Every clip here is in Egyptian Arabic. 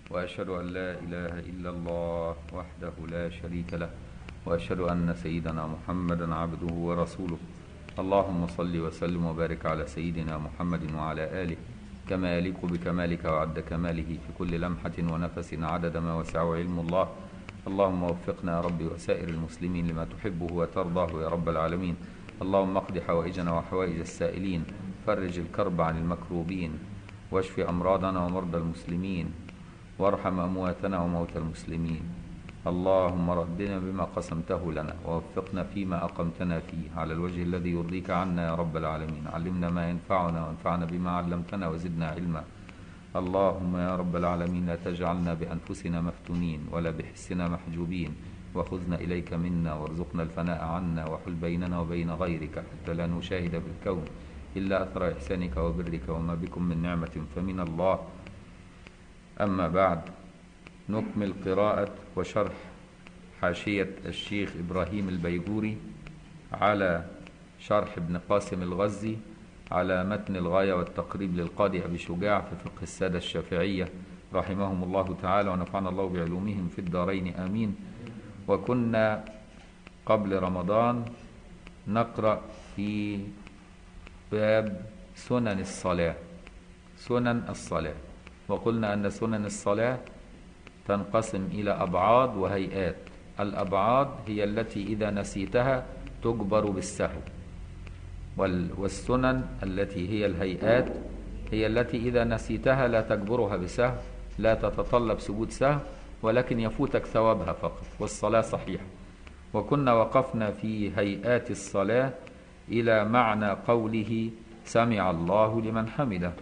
وأشهد أن لا إله إلا الله وحده لا شريك له وأشهد أن سيدنا محمدا عبده ورسوله اللهم صل وسلم وبارك على سيدنا محمد وعلى آله كما يليق بكمالك وعد كماله في كل لمحة ونفس عدد ما وسعه علم الله اللهم وفقنا يا ربي وسائر المسلمين لما تحبه وترضاه يا رب العالمين اللهم اقض حوائجنا وحوائج السائلين فرج الكرب عن المكروبين واشف أمراضنا ومرضى المسلمين وارحم أمواتنا وموتى المسلمين اللهم ردنا بما قسمته لنا ووفقنا فيما أقمتنا فيه على الوجه الذي يرضيك عنا يا رب العالمين علمنا ما ينفعنا وانفعنا بما علمتنا وزدنا علما اللهم يا رب العالمين لا تجعلنا بأنفسنا مفتونين ولا بحسنا محجوبين وخذنا إليك منا وارزقنا الفناء عنا وحل بيننا وبين غيرك حتى لا نشاهد بالكون إلا أثر إحسانك وبرك وما بكم من نعمة فمن الله أما بعد نكمل قراءة وشرح حاشية الشيخ إبراهيم البيجوري على شرح ابن قاسم الغزي على متن الغاية والتقريب للقاضي أبي شجاع في فقه السادة الشافعية رحمهم الله تعالى ونفعنا الله بعلومهم في الدارين آمين وكنا قبل رمضان نقرأ في باب سنن الصلاة سنن الصلاة وقلنا أن سنن الصلاة تنقسم إلى أبعاد وهيئات الأبعاد هي التي إذا نسيتها تجبر بالسهو والسنن التي هي الهيئات هي التي إذا نسيتها لا تجبرها بسهو لا تتطلب سجود سهو ولكن يفوتك ثوابها فقط والصلاة صحيحة وكنا وقفنا في هيئات الصلاة إلى معنى قوله سمع الله لمن حمده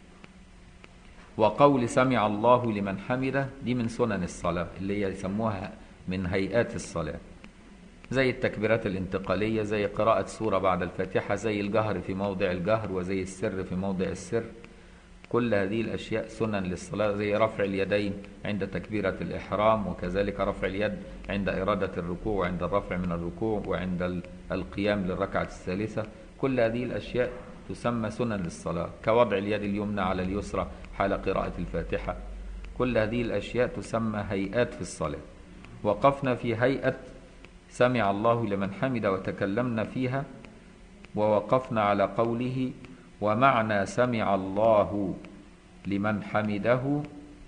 وقول سمع الله لمن حمده دي من سنن الصلاة اللي هي يسموها من هيئات الصلاة زي التكبيرات الانتقالية زي قراءة سورة بعد الفاتحة زي الجهر في موضع الجهر وزي السر في موضع السر كل هذه الأشياء سنن للصلاة زي رفع اليدين عند تكبيرة الإحرام وكذلك رفع اليد عند إرادة الركوع وعند الرفع من الركوع وعند القيام للركعة الثالثة كل هذه الأشياء تسمى سنن للصلاة كوضع اليد اليمنى على اليسرى حال قراءة الفاتحة كل هذه الأشياء تسمى هيئات في الصلاة وقفنا في هيئة سمع الله لمن حمد وتكلمنا فيها ووقفنا على قوله ومعنى سمع الله لمن حمده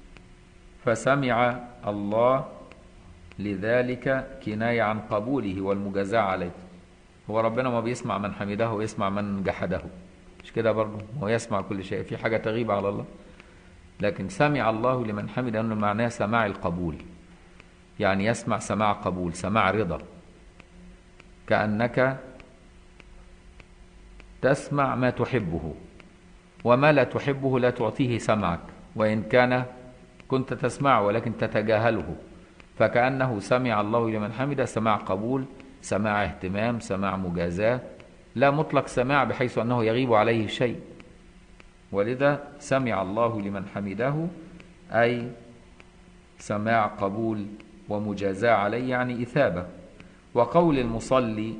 فسمع الله لذلك كناية عن قبوله والمجازاة عليه هو ربنا ما بيسمع من حمده ويسمع من جحده مش كده برضه هو يسمع كل شيء في حاجة تغيب على الله لكن سمع الله لمن حمده أنه معناه سماع القبول يعني يسمع سماع قبول سماع رضا كأنك تسمع ما تحبه وما لا تحبه لا تعطيه سمعك وإن كان كنت تسمعه ولكن تتجاهله فكأنه سمع الله لمن حمده سماع قبول سماع اهتمام سماع مجازاة لا مطلق سماع بحيث أنه يغيب عليه شيء ولذا سمع الله لمن حمده أي سماع قبول ومجازاة عليه يعني إثابة وقول المصلي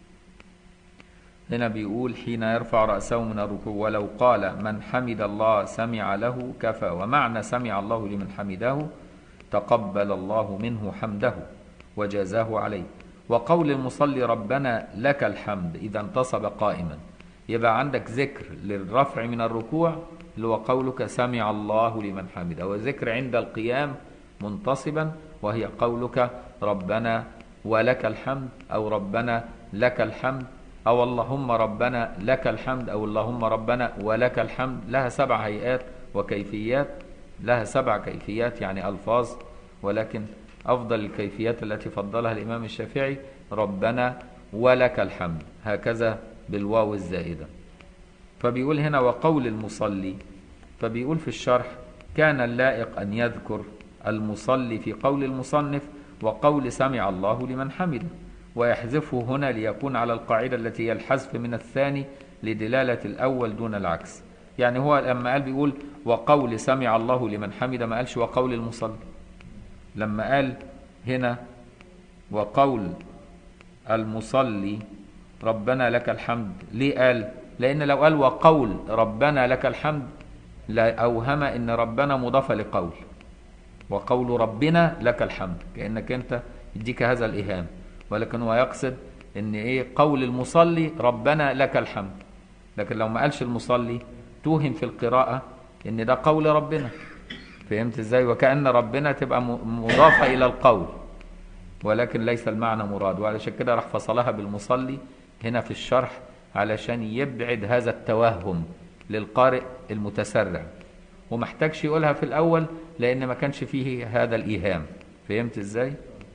هنا بيقول حين يرفع رأسه من الركوع ولو قال من حمد الله سمع له كفى ومعنى سمع الله لمن حمده تقبل الله منه حمده وجازاه عليه وقول المصلي ربنا لك الحمد إذا انتصب قائما يبقى عندك ذكر للرفع من الركوع اللي هو قولك سمع الله لمن حمده وذكر عند القيام منتصبا وهي قولك ربنا ولك الحمد أو ربنا لك الحمد أو اللهم ربنا لك الحمد أو اللهم ربنا ولك الحمد لها سبع هيئات وكيفيات لها سبع كيفيات يعني ألفاظ ولكن أفضل الكيفيات التي فضلها الإمام الشافعي ربنا ولك الحمد هكذا بالواو الزائدة فبيقول هنا وقول المصلي فبيقول في الشرح كان اللائق أن يذكر المصلي في قول المصنف وقول سمع الله لمن حمده ويحذفه هنا ليكون على القاعدة التي هي الحذف من الثاني لدلالة الأول دون العكس يعني هو لما قال بيقول وقول سمع الله لمن حمده ما قالش وقول المصلي لما قال هنا وقول المصلي ربنا لك الحمد ليه قال لأن لو قال وقول ربنا لك الحمد لا أوهم إن ربنا مضاف لقول وقول ربنا لك الحمد كأنك أنت يديك هذا الإيهام ولكن هو يقصد ان ايه قول المصلي ربنا لك الحمد لكن لو ما قالش المصلي توهم في القراءة ان ده قول ربنا فهمت ازاي وكأن ربنا تبقى م- مضافة الى القول ولكن ليس المعنى مراد وعلشان كده راح فصلها بالمصلي هنا في الشرح علشان يبعد هذا التوهم للقارئ المتسرع ومحتاجش يقولها في الاول لان ما كانش فيه هذا الايهام فهمت ازاي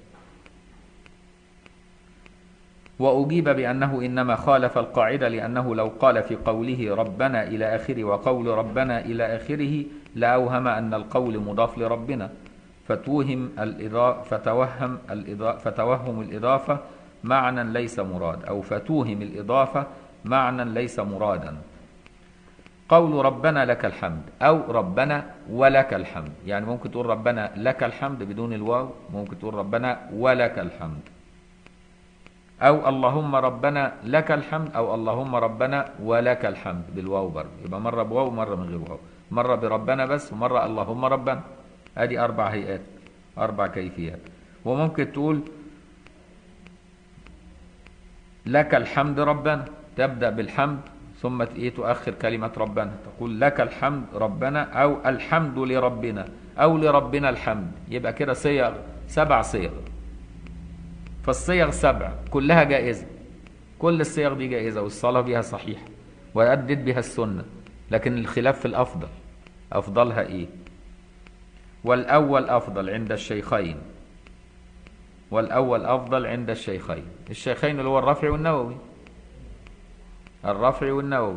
وأجيب بأنه إنما خالف القاعدة لأنه لو قال في قوله ربنا إلى آخره وقول ربنا إلى آخره لأوهم أن القول مضاف لربنا فتوهم الإضافة فتوهم الإضافة فتوهم الإضافة معنى ليس مراد أو فتوهم الإضافة معنى ليس مرادا قول ربنا لك الحمد أو ربنا ولك الحمد يعني ممكن تقول ربنا لك الحمد بدون الواو ممكن تقول ربنا ولك الحمد أو اللهم ربنا لك الحمد أو اللهم ربنا ولك الحمد بالواو برضه يبقى مرة بواو ومرة من غير واو مرة بربنا بس ومرة اللهم ربنا أدي أربع هيئات أربع كيفيات وممكن تقول لك الحمد ربنا تبدأ بالحمد ثم إيه تؤخر كلمة ربنا تقول لك الحمد ربنا أو الحمد لربنا أو لربنا الحمد يبقى كده صيغ سبع صيغ فالصيغ سبع كلها جائزة كل الصيغ دي جائزة والصلاة بها صحيحة وأدت بها السنة لكن الخلاف في الأفضل أفضلها إيه والأول أفضل عند الشيخين والأول أفضل عند الشيخين الشيخين اللي هو الرافع والنووي الرافع والنووي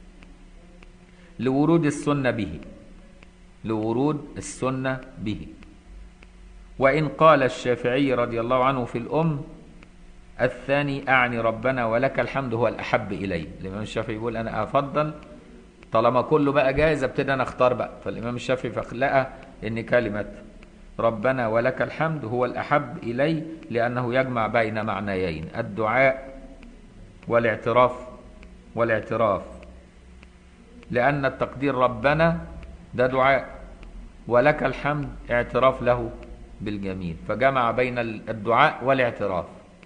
لورود السنة به لورود السنة به وإن قال الشافعي رضي الله عنه في الأم الثاني أعني ربنا ولك الحمد هو الأحب إلي الإمام الشافعي يقول أنا أفضل طالما كله بقى جاهز ابتدي أنا أختار بقى فالإمام الشافعي لقى إن كلمة ربنا ولك الحمد هو الأحب إلي لأنه يجمع بين معنيين الدعاء والاعتراف والاعتراف لأن التقدير ربنا ده دعاء ولك الحمد اعتراف له بالجميل فجمع بين الدعاء والاعتراف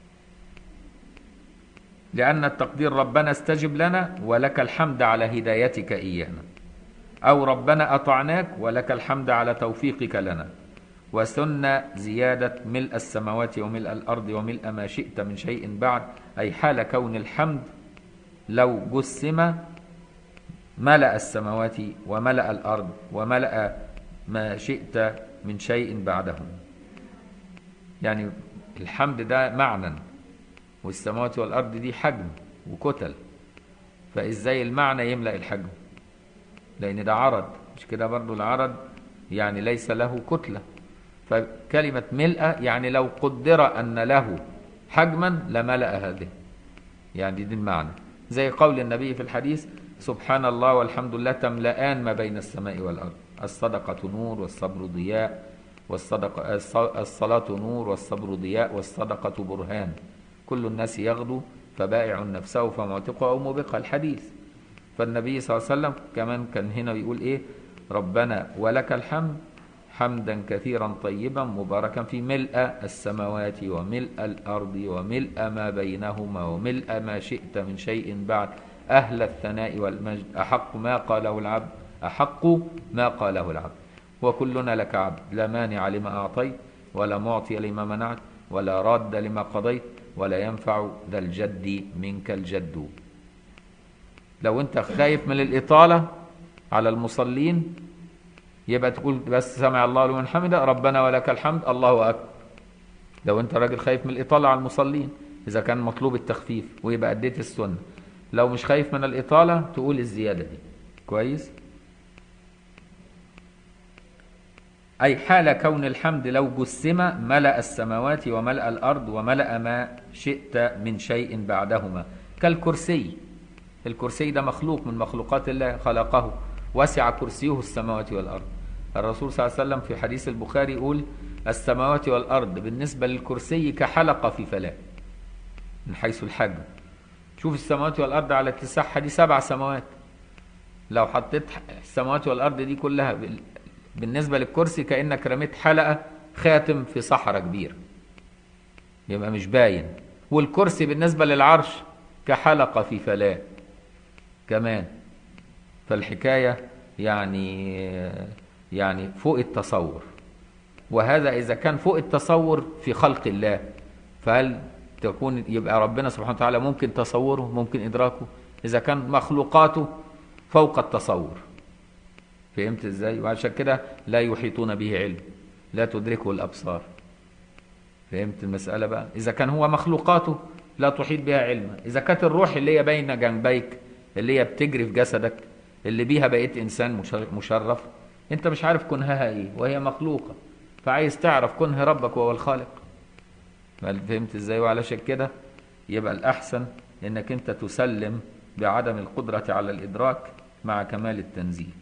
لأن التقدير ربنا استجب لنا ولك الحمد على هدايتك إيانا أو ربنا أطعناك ولك الحمد على توفيقك لنا وسن زيادة ملء السماوات وملء الأرض وملء ما شئت من شيء بعد أي حال كون الحمد لو جسم ملأ السماوات وملأ الأرض وملأ ما شئت من شيء بعدهم يعني الحمد ده معنى والسماوات والأرض دي حجم وكتل فإزاي المعنى يملأ الحجم لأن ده عرض مش كده برضو العرض يعني ليس له كتلة فكلمة ملء يعني لو قدر أن له حجما لملأ هذه يعني دي المعنى زي قول النبي في الحديث سبحان الله والحمد لله تملأان ما بين السماء والأرض الصدقة نور والصبر ضياء والصدقة الصلاة نور والصبر ضياء والصدقة برهان كل الناس يغدو فبائع نفسه فمعتقه أو موبقه الحديث فالنبي صلى الله عليه وسلم كمان كان هنا بيقول إيه ربنا ولك الحمد حمدا كثيرا طيبا مباركا في ملء السماوات وملء الأرض وملء ما بينهما وملء ما شئت من شيء بعد أهل الثناء والمجد أحق ما قاله العبد أحق ما قاله العبد وكلنا لك عبد لا مانع لما أعطيت ولا معطي لما منعت ولا راد لما قضيت ولا ينفع ذا الجد منك الجد لو انت خايف من الإطالة على المصلين يبقى تقول بس سمع الله لمن حمده ربنا ولك الحمد الله أكبر لو انت راجل خايف من الإطالة على المصلين إذا كان مطلوب التخفيف ويبقى أديت السنة لو مش خايف من الإطالة تقول الزيادة دي كويس أي حال كون الحمد لو جسم ملأ السماوات وملأ الأرض وملأ ما شئت من شيء بعدهما كالكرسي الكرسي ده مخلوق من مخلوقات الله خلقه وسع كرسيه السماوات والأرض الرسول صلى الله عليه وسلم في حديث البخاري يقول السماوات والأرض بالنسبة للكرسي كحلقة في فلاة من حيث الحجم شوف السماوات والأرض على اتساعها دي سبع سماوات لو حطيت السماوات والأرض دي كلها بالنسبة للكرسي كأنك رميت حلقة خاتم في صحراء كبير يبقى مش باين والكرسي بالنسبة للعرش كحلقة في فلاة كمان فالحكاية يعني يعني فوق التصور وهذا إذا كان فوق التصور في خلق الله فهل تكون يبقى ربنا سبحانه وتعالى ممكن تصوره ممكن إدراكه إذا كان مخلوقاته فوق التصور فهمت إزاي وعشان كده لا يحيطون به علم لا تدركه الأبصار فهمت المسألة بقى إذا كان هو مخلوقاته لا تحيط بها علما إذا كانت الروح اللي هي بين جنبيك اللي هي بتجري في جسدك اللي بيها بقيت إنسان مشرف أنت مش عارف كنهها إيه وهي مخلوقة فعايز تعرف كنه ربك وهو الخالق فهمت إزاي وعلشان كده يبقى الأحسن إنك أنت تسلم بعدم القدرة على الإدراك مع كمال التنزيل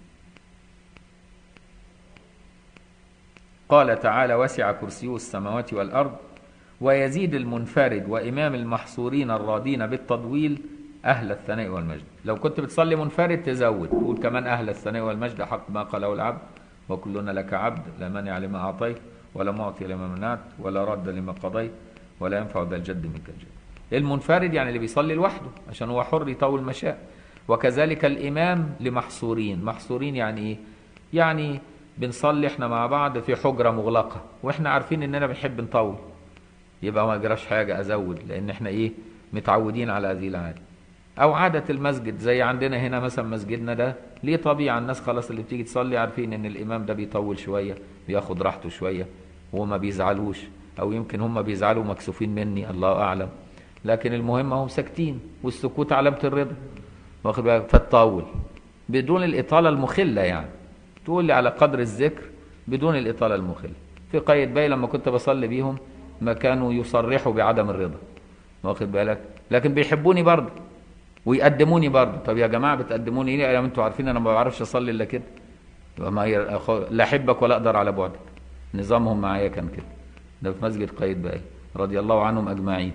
قال تعالى وسع كرسيه السماوات والأرض ويزيد المنفرد وإمام المحصورين الرادين بالتضويل أهل الثناء والمجد لو كنت بتصلي منفرد تزود تقول كمان أهل الثناء والمجد حق ما قاله العبد وكلنا لك عبد لا مانع لما أعطيت ولا معطي لما منعت ولا رد لما قضيت ولا ينفع ذا الجد منك الجد المنفرد يعني اللي بيصلي لوحده عشان هو حر يطول ما شاء وكذلك الإمام لمحصورين محصورين يعني إيه يعني بنصلي احنا مع بعض في حجرة مغلقة واحنا عارفين اننا بنحب نطول يبقى ما جراش حاجة ازود لان احنا ايه متعودين على هذه العادة او عادة المسجد زي عندنا هنا مثلا مسجدنا ده ليه طبيعة الناس خلاص اللي بتيجي تصلي عارفين ان الامام ده بيطول شوية بياخد راحته شوية وما بيزعلوش او يمكن هم بيزعلوا مكسوفين مني الله اعلم لكن المهم هم ساكتين والسكوت علامة الرضا واخد بالك فتطول بدون الاطالة المخلة يعني تقول لي على قدر الذكر بدون الإطالة المخلة في قيد باي لما كنت بصلي بيهم ما كانوا يصرحوا بعدم الرضا واخد بالك لكن بيحبوني برضه ويقدموني برضه طب يا جماعة بتقدموني ليه يا انتوا عارفين انا ما بعرفش اصلي الا كده ما لا احبك ولا اقدر على بعدك نظامهم معايا كان كده ده في مسجد قيد باي رضي الله عنهم اجمعين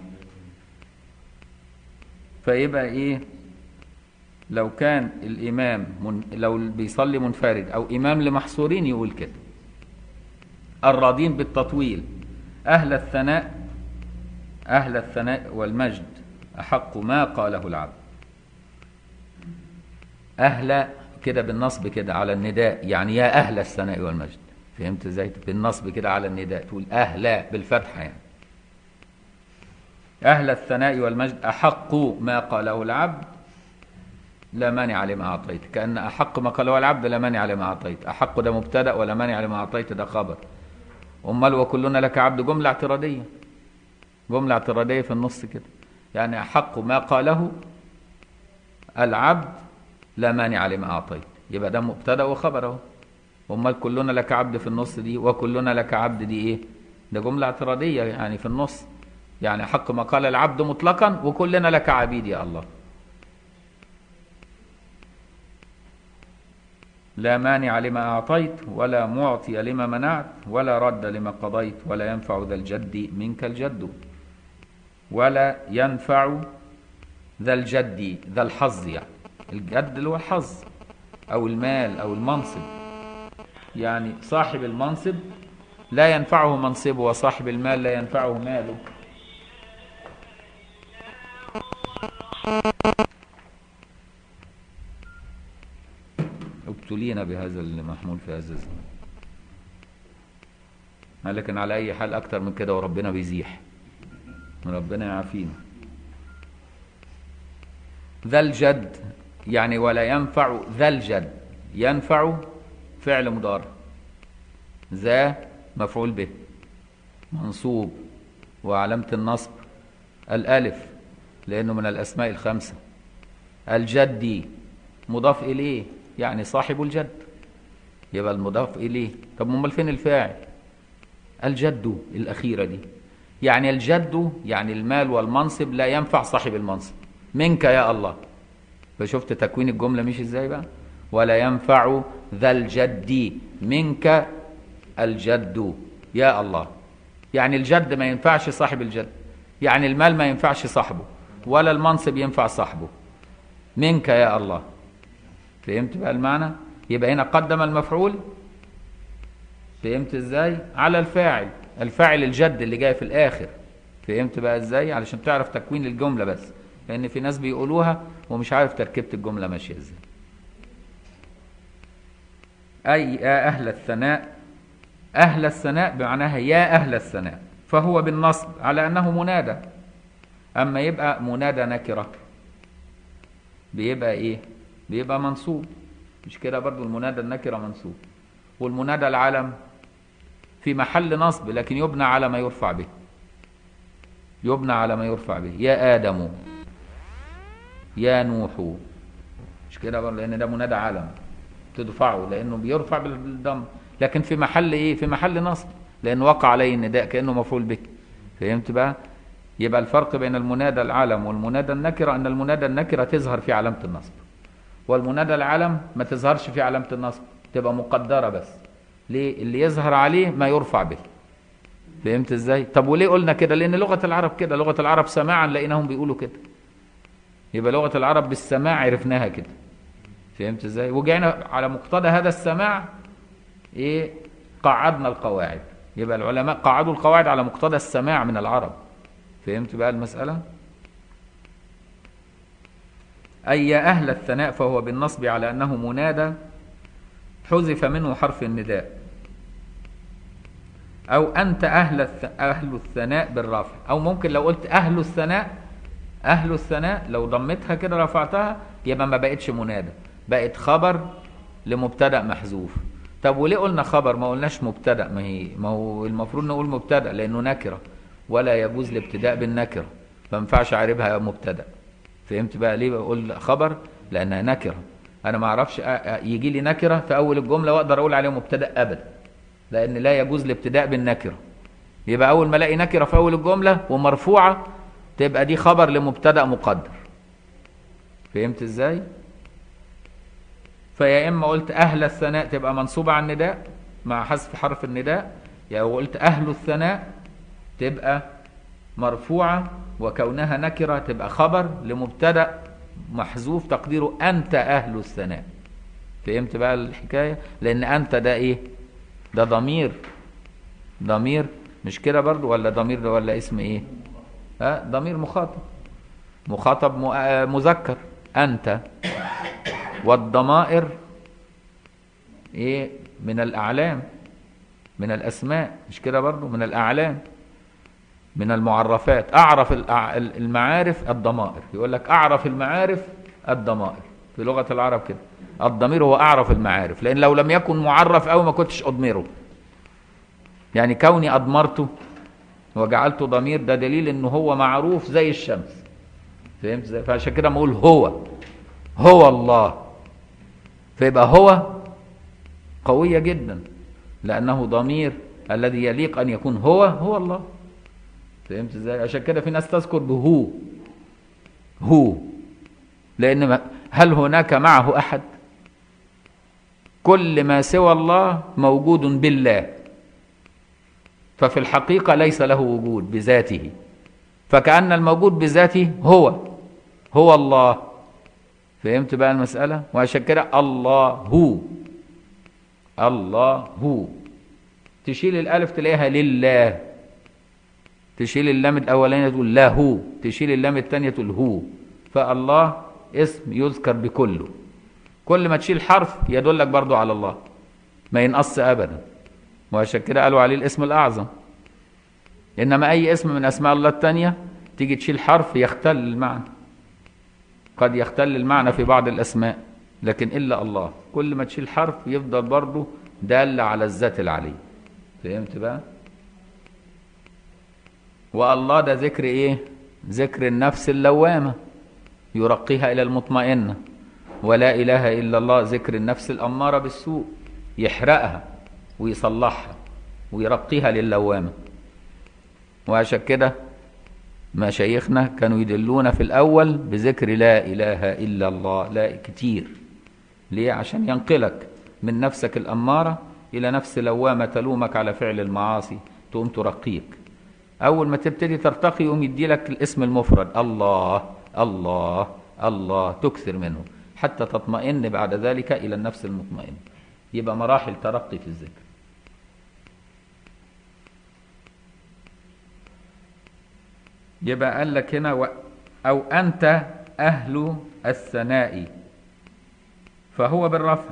فيبقى ايه لو كان الإمام من لو بيصلي منفرد أو إمام لمحصورين يقول كده الراضين بالتطويل أهل الثناء أهل الثناء والمجد أحق ما قاله العبد أهل كده بالنصب كده على النداء يعني يا أهل الثناء والمجد فهمت ازاي بالنصب كده على النداء تقول أهلا بالفتحة يعني أهل الثناء والمجد أحق ما قاله العبد لا مانع لما أعطيت كأن أحق ما قاله العبد لا مانع لما أعطيت أحق ده مبتدأ ولا مانع لما أعطيت ده خبر أمال وكلنا لك عبد جملة اعتراضية جملة اعتراضية في النص كده يعني أحق ما قاله العبد لا مانع لما أعطيت يبقى ده مبتدأ وخبر اهو أمال كلنا لك عبد في النص دي وكلنا لك عبد دي إيه ده جملة اعتراضية يعني في النص يعني حق ما قال العبد مطلقا وكلنا لك عبيد يا الله لا مانع لما أعطيت ولا معطي لما منعت ولا رد لما قضيت ولا ينفع ذا الجد منك الجد ولا ينفع ذا الجد ذا الحظ يعني الجد اللي هو الحظ أو المال أو المنصب يعني صاحب المنصب لا ينفعه منصبه وصاحب المال لا ينفعه ماله ابتلينا بهذا المحمول في هذا الزمان لكن على اي حال اكتر من كده وربنا بيزيح ربنا يعافينا ذا الجد يعني ولا ينفع ذا الجد ينفع فعل مضارع ذا مفعول به منصوب وعلامة النصب الألف لأنه من الأسماء الخمسة الجدي مضاف إليه يعني صاحب الجد يبقى المضاف إليه طب امال فين الفاعل الجد الأخيرة دي يعني الجد يعني المال والمنصب لا ينفع صاحب المنصب منك يا الله فشفت تكوين الجملة مش ازاي بقى ولا ينفع ذا الجد منك الجد يا الله يعني الجد ما ينفعش صاحب الجد يعني المال ما ينفعش صاحبه ولا المنصب ينفع صاحبه منك يا الله فهمت بقى المعنى يبقى هنا قدم المفعول فهمت ازاي على الفاعل الفاعل الجد اللي جاي في الاخر فهمت بقى ازاي علشان تعرف تكوين الجمله بس لان في ناس بيقولوها ومش عارف تركيبه الجمله ماشيه ازاي اي يا اهل الثناء اهل الثناء بمعناها يا اهل الثناء فهو بالنصب على انه منادى اما يبقى منادى نكره بيبقى ايه بيبقى منصوب مش كده برضو المنادى النكره منصوب والمنادى العلم في محل نصب لكن يبنى على ما يرفع به يبنى على ما يرفع به يا آدم يا نوح مش كده برضه لأن ده منادى علم تدفعه لأنه بيرفع بالضم لكن في محل إيه في محل نصب لأن وقع عليه النداء كأنه مفعول به فهمت بقى يبقى الفرق بين المنادى العلم والمنادى النكرة أن المنادى النكرة تظهر في علامة النصب والمنادى العلم ما تظهرش في علامة النصب تبقى مقدرة بس ليه اللي يظهر عليه ما يرفع به فهمت ازاي طب وليه قلنا كده لان لغه العرب كده لغه العرب سماعا لقيناهم بيقولوا كده يبقى لغه العرب بالسماع عرفناها كده فهمت ازاي وجينا على مقتضى هذا السماع ايه قعدنا القواعد يبقى العلماء قعدوا القواعد على مقتضى السماع من العرب فهمت بقى المساله اي يا اهل الثناء فهو بالنصب على انه منادى حذف منه حرف النداء أو أنت أهل الث... أهل الثناء بالرفع أو ممكن لو قلت أهل الثناء أهل الثناء لو ضمتها كده رفعتها يبقى ما بقتش منادى بقت خبر لمبتدأ محذوف طب وليه قلنا خبر ما قلناش مبتدأ ما هي ما هو المفروض نقول مبتدأ لأنه نكرة ولا يجوز الابتداء بالنكرة فما ينفعش أعربها مبتدأ فهمت بقى ليه بقول خبر لأنها نكرة أنا ما أعرفش يجي لي نكرة في أول الجملة وأقدر أقول عليه مبتدأ أبدا لان لا يجوز الابتداء بالنكره يبقى اول ما الاقي نكره في اول الجمله ومرفوعه تبقى دي خبر لمبتدا مقدر فهمت ازاي فيا اما قلت اهل الثناء تبقى منصوبه على النداء مع حذف حرف النداء يا يعني قلت اهل الثناء تبقى مرفوعه وكونها نكره تبقى خبر لمبتدا محذوف تقديره انت اهل الثناء فهمت بقى الحكايه لان انت ده ايه ده ضمير ضمير مش كده برضو ولا ضمير ده ولا اسم ايه ها ضمير مخاطب مخاطب مذكر انت والضمائر ايه من الاعلام من الاسماء مش كده برضو من الاعلام من المعرفات اعرف المعارف الضمائر يقول لك اعرف المعارف الضمائر في لغه العرب كده الضمير هو اعرف المعارف لان لو لم يكن معرف قوي ما كنتش اضمره يعني كوني اضمرته وجعلته ضمير ده دليل ان هو معروف زي الشمس فهمت ازاي فعشان كده بقول هو هو الله فيبقى هو قوية جدا لأنه ضمير الذي يليق أن يكون هو هو الله فهمت ازاي عشان كده في ناس تذكر بهو هو لأن هل هناك معه أحد كل ما سوى الله موجود بالله ففي الحقيقة ليس له وجود بذاته فكأن الموجود بذاته هو هو الله فهمت بقى المسألة وعشان كده الله هو الله هو تشيل الألف تلاقيها لله تشيل اللام الأولانية تقول له تشيل اللام الثانية تقول هو فالله اسم يذكر بكله كل ما تشيل حرف يدلك برضو على الله ما ينقص ابدا وعشان كده قالوا عليه الاسم الاعظم انما اي اسم من اسماء الله التانية تيجي تشيل حرف يختل المعنى قد يختل المعنى في بعض الاسماء لكن الا الله كل ما تشيل حرف يفضل برضو دال على الذات العلي فهمت بقى والله ده ذكر ايه ذكر النفس اللوامه يرقيها الى المطمئنه ولا اله الا الله ذكر النفس الاماره بالسوء يحرقها ويصلحها ويرقيها للوامه وعشان كده مشايخنا كانوا يدلونا في الاول بذكر لا اله الا الله لا كتير ليه عشان ينقلك من نفسك الاماره الى نفس لوامه تلومك على فعل المعاصي تقوم ترقيك اول ما تبتدي ترتقي يقوم يديلك الاسم المفرد الله الله الله تكثر منه حتى تطمئن بعد ذلك إلى النفس المطمئنة يبقى مراحل ترقي في الذكر يبقى قال لك هنا و... أو أنت أهل الثناء فهو بالرفع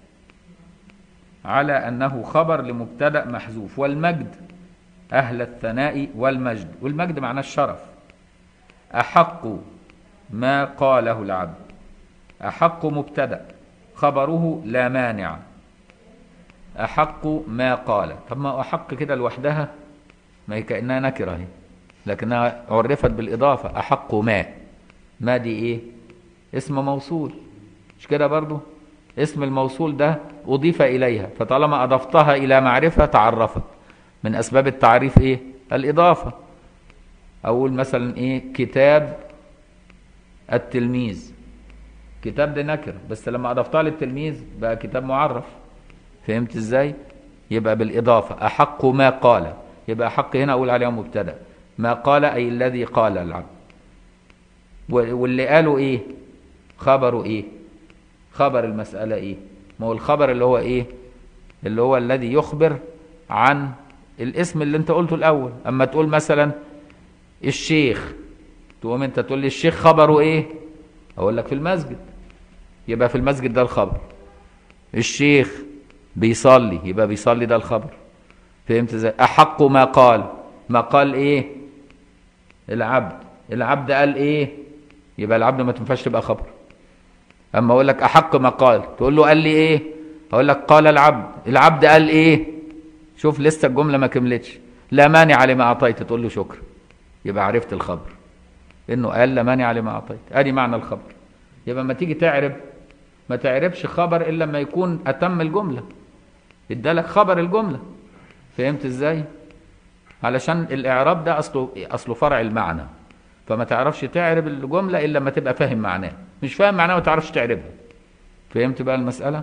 على أنه خبر لمبتدأ محذوف والمجد أهل الثناء والمجد والمجد معناه الشرف أحق ما قاله العبد أحق مبتدأ خبره لا مانع أحق ما قال طب ما أحق كده لوحدها ما هي كأنها نكرة اهي لكنها عرفت بالإضافة أحق ما ما دي إيه اسم موصول مش كده برضو اسم الموصول ده أضيف إليها فطالما أضفتها إلى معرفة تعرفت من أسباب التعريف إيه الإضافة أقول مثلا إيه كتاب التلميذ كتاب ده نكرة بس لما أضفتها للتلميذ بقى كتاب معرف فهمت إزاي يبقى بالإضافة أحق ما قال يبقى أحق هنا أقول عليه مبتدأ ما قال أي الذي قال العبد واللي قالوا إيه خبروا إيه خبر المسألة إيه ما هو الخبر اللي هو إيه اللي هو الذي يخبر عن الاسم اللي انت قلته الأول أما تقول مثلا الشيخ تقوم انت تقول لي الشيخ خبره ايه اقول لك في المسجد يبقى في المسجد ده الخبر الشيخ بيصلي يبقى بيصلي ده الخبر فهمت ازاي احق ما قال ما قال ايه العبد العبد قال ايه يبقى العبد ما تنفعش تبقى خبر اما اقول لك احق ما قال تقول له قال لي ايه اقول لك قال العبد العبد قال ايه شوف لسه الجمله ما كملتش لا مانع لما اعطيت تقول له شكرا يبقى عرفت الخبر انه قال لا مانع لما اعطيت ادي معنى الخبر يبقى لما تيجي تعرب ما تعربش خبر الا لما يكون اتم الجمله ادالك خبر الجمله فهمت ازاي علشان الاعراب ده اصله اصله فرع المعنى فما تعرفش تعرب الجمله الا لما تبقى فاهم معناه مش فاهم معناه ما تعرفش تعربها فهمت بقى المساله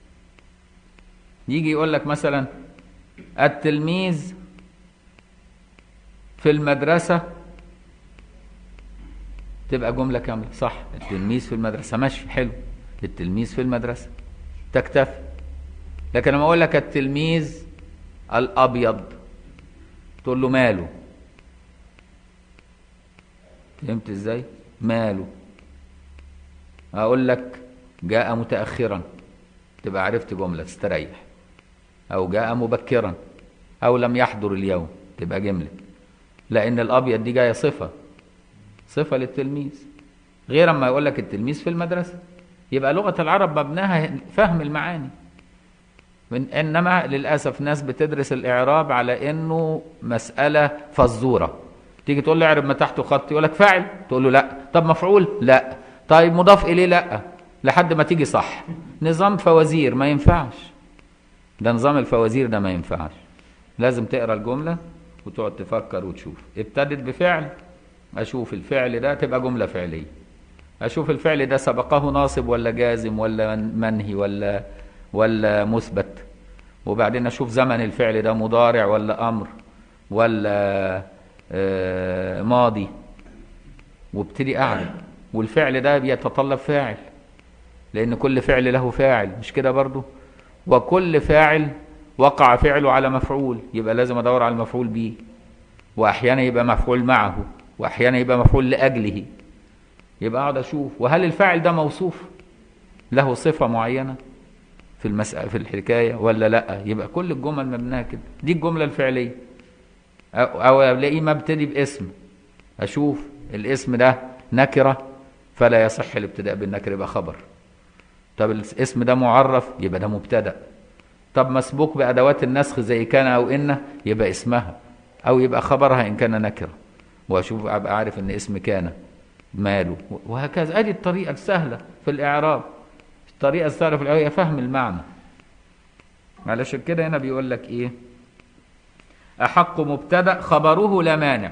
يجي يقول لك مثلا التلميذ في المدرسه تبقى جملة كاملة صح التلميذ في المدرسة ماشي حلو التلميذ في المدرسة تكتفي لكن لما أقول لك التلميذ الأبيض تقول له ماله فهمت ازاي ماله أقول لك جاء متأخرا تبقى عرفت جملة تستريح أو جاء مبكرا أو لم يحضر اليوم تبقى جملة لأن الأبيض دي جاية صفة صفة للتلميذ غير اما يقول لك التلميذ في المدرسة يبقى لغة العرب مبناها فهم المعاني من انما للاسف ناس بتدرس الاعراب على انه مسألة فزورة تيجي تقول له اعرب ما تحته خط يقول لك فاعل تقول له لا طب مفعول لا طيب مضاف اليه لا لحد ما تيجي صح نظام فوازير ما ينفعش ده نظام الفوازير ده ما ينفعش لازم تقرا الجملة وتقعد تفكر وتشوف ابتدت بفعل اشوف الفعل ده تبقى جمله فعليه اشوف الفعل ده سبقه ناصب ولا جازم ولا منهي ولا ولا مثبت وبعدين اشوف زمن الفعل ده مضارع ولا امر ولا آه ماضي وابتدي اعرف والفعل ده بيتطلب فاعل لان كل فعل له فاعل مش كده برضو وكل فاعل وقع فعله على مفعول يبقى لازم ادور على المفعول به واحيانا يبقى مفعول معه واحيانا يبقى مفعول لاجله يبقى اقعد اشوف وهل الفاعل ده موصوف له صفه معينه في المسألة في الحكايه ولا لا يبقى كل الجمل مبناها كده دي الجمله الفعليه او, أو الاقيه مبتدي باسم اشوف الاسم ده نكره فلا يصح الابتداء بالنكره يبقى خبر طب الاسم ده معرف يبقى ده مبتدا طب مسبوق بادوات النسخ زي كان او ان يبقى اسمها او يبقى خبرها ان كان نكره واشوف ابقى عارف ان اسم كان ماله وهكذا ادي الطريقه السهله في الاعراب الطريقه السهله في الاعراب هي فهم المعنى علشان كده هنا بيقول لك ايه احق مبتدا خبره لا مانع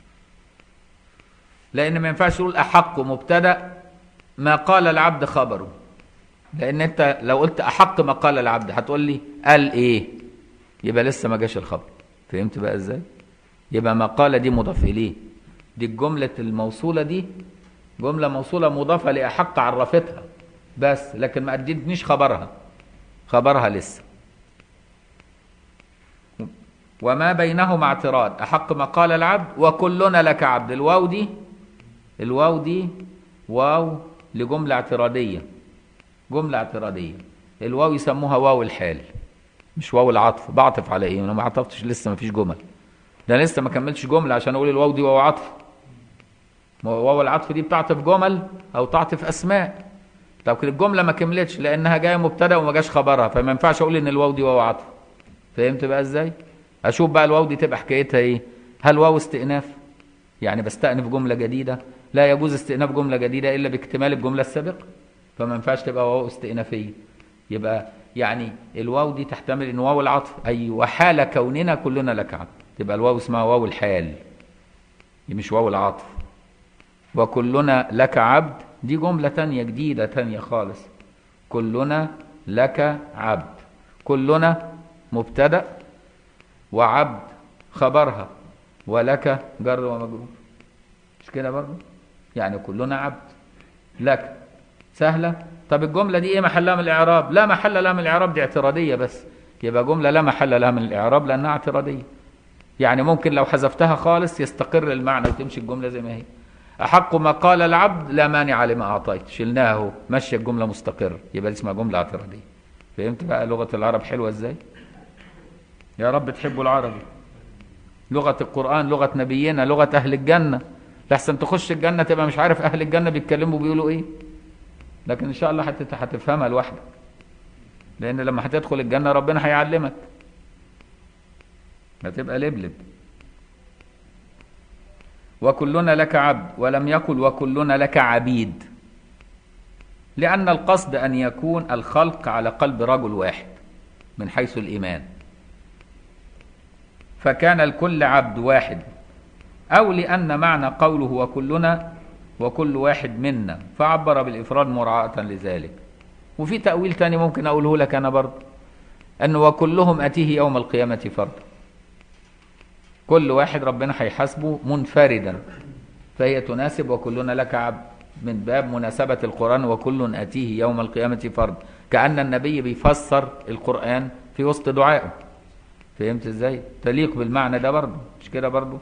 لان ما ينفعش تقول احق مبتدا ما قال العبد خبره لان انت لو قلت احق ما قال العبد هتقول لي قال ايه يبقى لسه ما جاش الخبر فهمت بقى ازاي يبقى ما قال دي مضاف اليه دي الجملة الموصولة دي جملة موصولة مضافة لأحق عرفتها بس لكن ما أديتنيش خبرها خبرها لسه وما بينهما اعتراض أحق ما قال العبد وكلنا لك عبد الواو دي الواو دي واو لجملة اعتراضية جملة اعتراضية الواو يسموها واو الحال مش واو العطف بعطف على ايه انا ما عطفتش لسه ما فيش جمل ده أنا لسه ما كملتش جملة عشان اقول الواو دي واو عطف ما هو واو العطف دي بتعطف جمل او تعطف اسماء طب كده الجمله ما كملتش لانها جايه مبتدا وما جاش خبرها فما ينفعش اقول ان الواو دي واو عطف فهمت بقى ازاي اشوف بقى الواو دي تبقى حكايتها ايه هل واو استئناف يعني بستأنف جمله جديده لا يجوز استئناف جمله جديده الا باكتمال الجمله السابقه فما ينفعش تبقى واو استئنافيه يبقى يعني الواو دي تحتمل ان واو العطف اي وحال كوننا كلنا لك عبد تبقى الواو اسمها واو الحال دي مش واو العطف وكلنا لك عبد دي جملة تانية جديدة تانية خالص كلنا لك عبد كلنا مبتدأ وعبد خبرها ولك جر ومجرور مش كده برضه يعني كلنا عبد لك سهلة طب الجملة دي ايه محلها من الاعراب لا محل لها من الاعراب دي اعتراضية بس يبقى جملة لا محل لها من الاعراب لانها اعتراضية يعني ممكن لو حذفتها خالص يستقر المعنى وتمشي الجملة زي ما هي أحق ما قال العبد لا مانع لما أعطيت شلناه اهو مشي الجملة مستقرة يبقى دي اسمها جملة اعتراضية فهمت بقى لغة العرب حلوة ازاي يا رب تحبوا العربي لغة القرآن لغة نبينا لغة أهل الجنة لحسن تخش الجنة تبقى مش عارف أهل الجنة بيتكلموا بيقولوا إيه لكن إن شاء الله هتت- هتفهمها لوحدك لأن لما هتدخل الجنة ربنا هيعلمك هتبقى لبلب وكلنا لك عبد ولم يقل وكلنا لك عبيد لأن القصد أن يكون الخلق على قلب رجل واحد من حيث الإيمان فكان الكل عبد واحد أو لأن معنى قوله وكلنا وكل واحد منا فعبر بالإفراد مراعاة لذلك وفي تأويل تاني ممكن أقوله لك أنا برضه أن وكلهم أتيه يوم القيامة فردا كل واحد ربنا هيحاسبه منفردا فهي تناسب وكلنا لك عبد من باب مناسبة القرآن وكل أتيه يوم القيامة فرد كأن النبي بيفسر القرآن في وسط دعائه فهمت ازاي تليق بالمعنى ده برضه مش كده برضه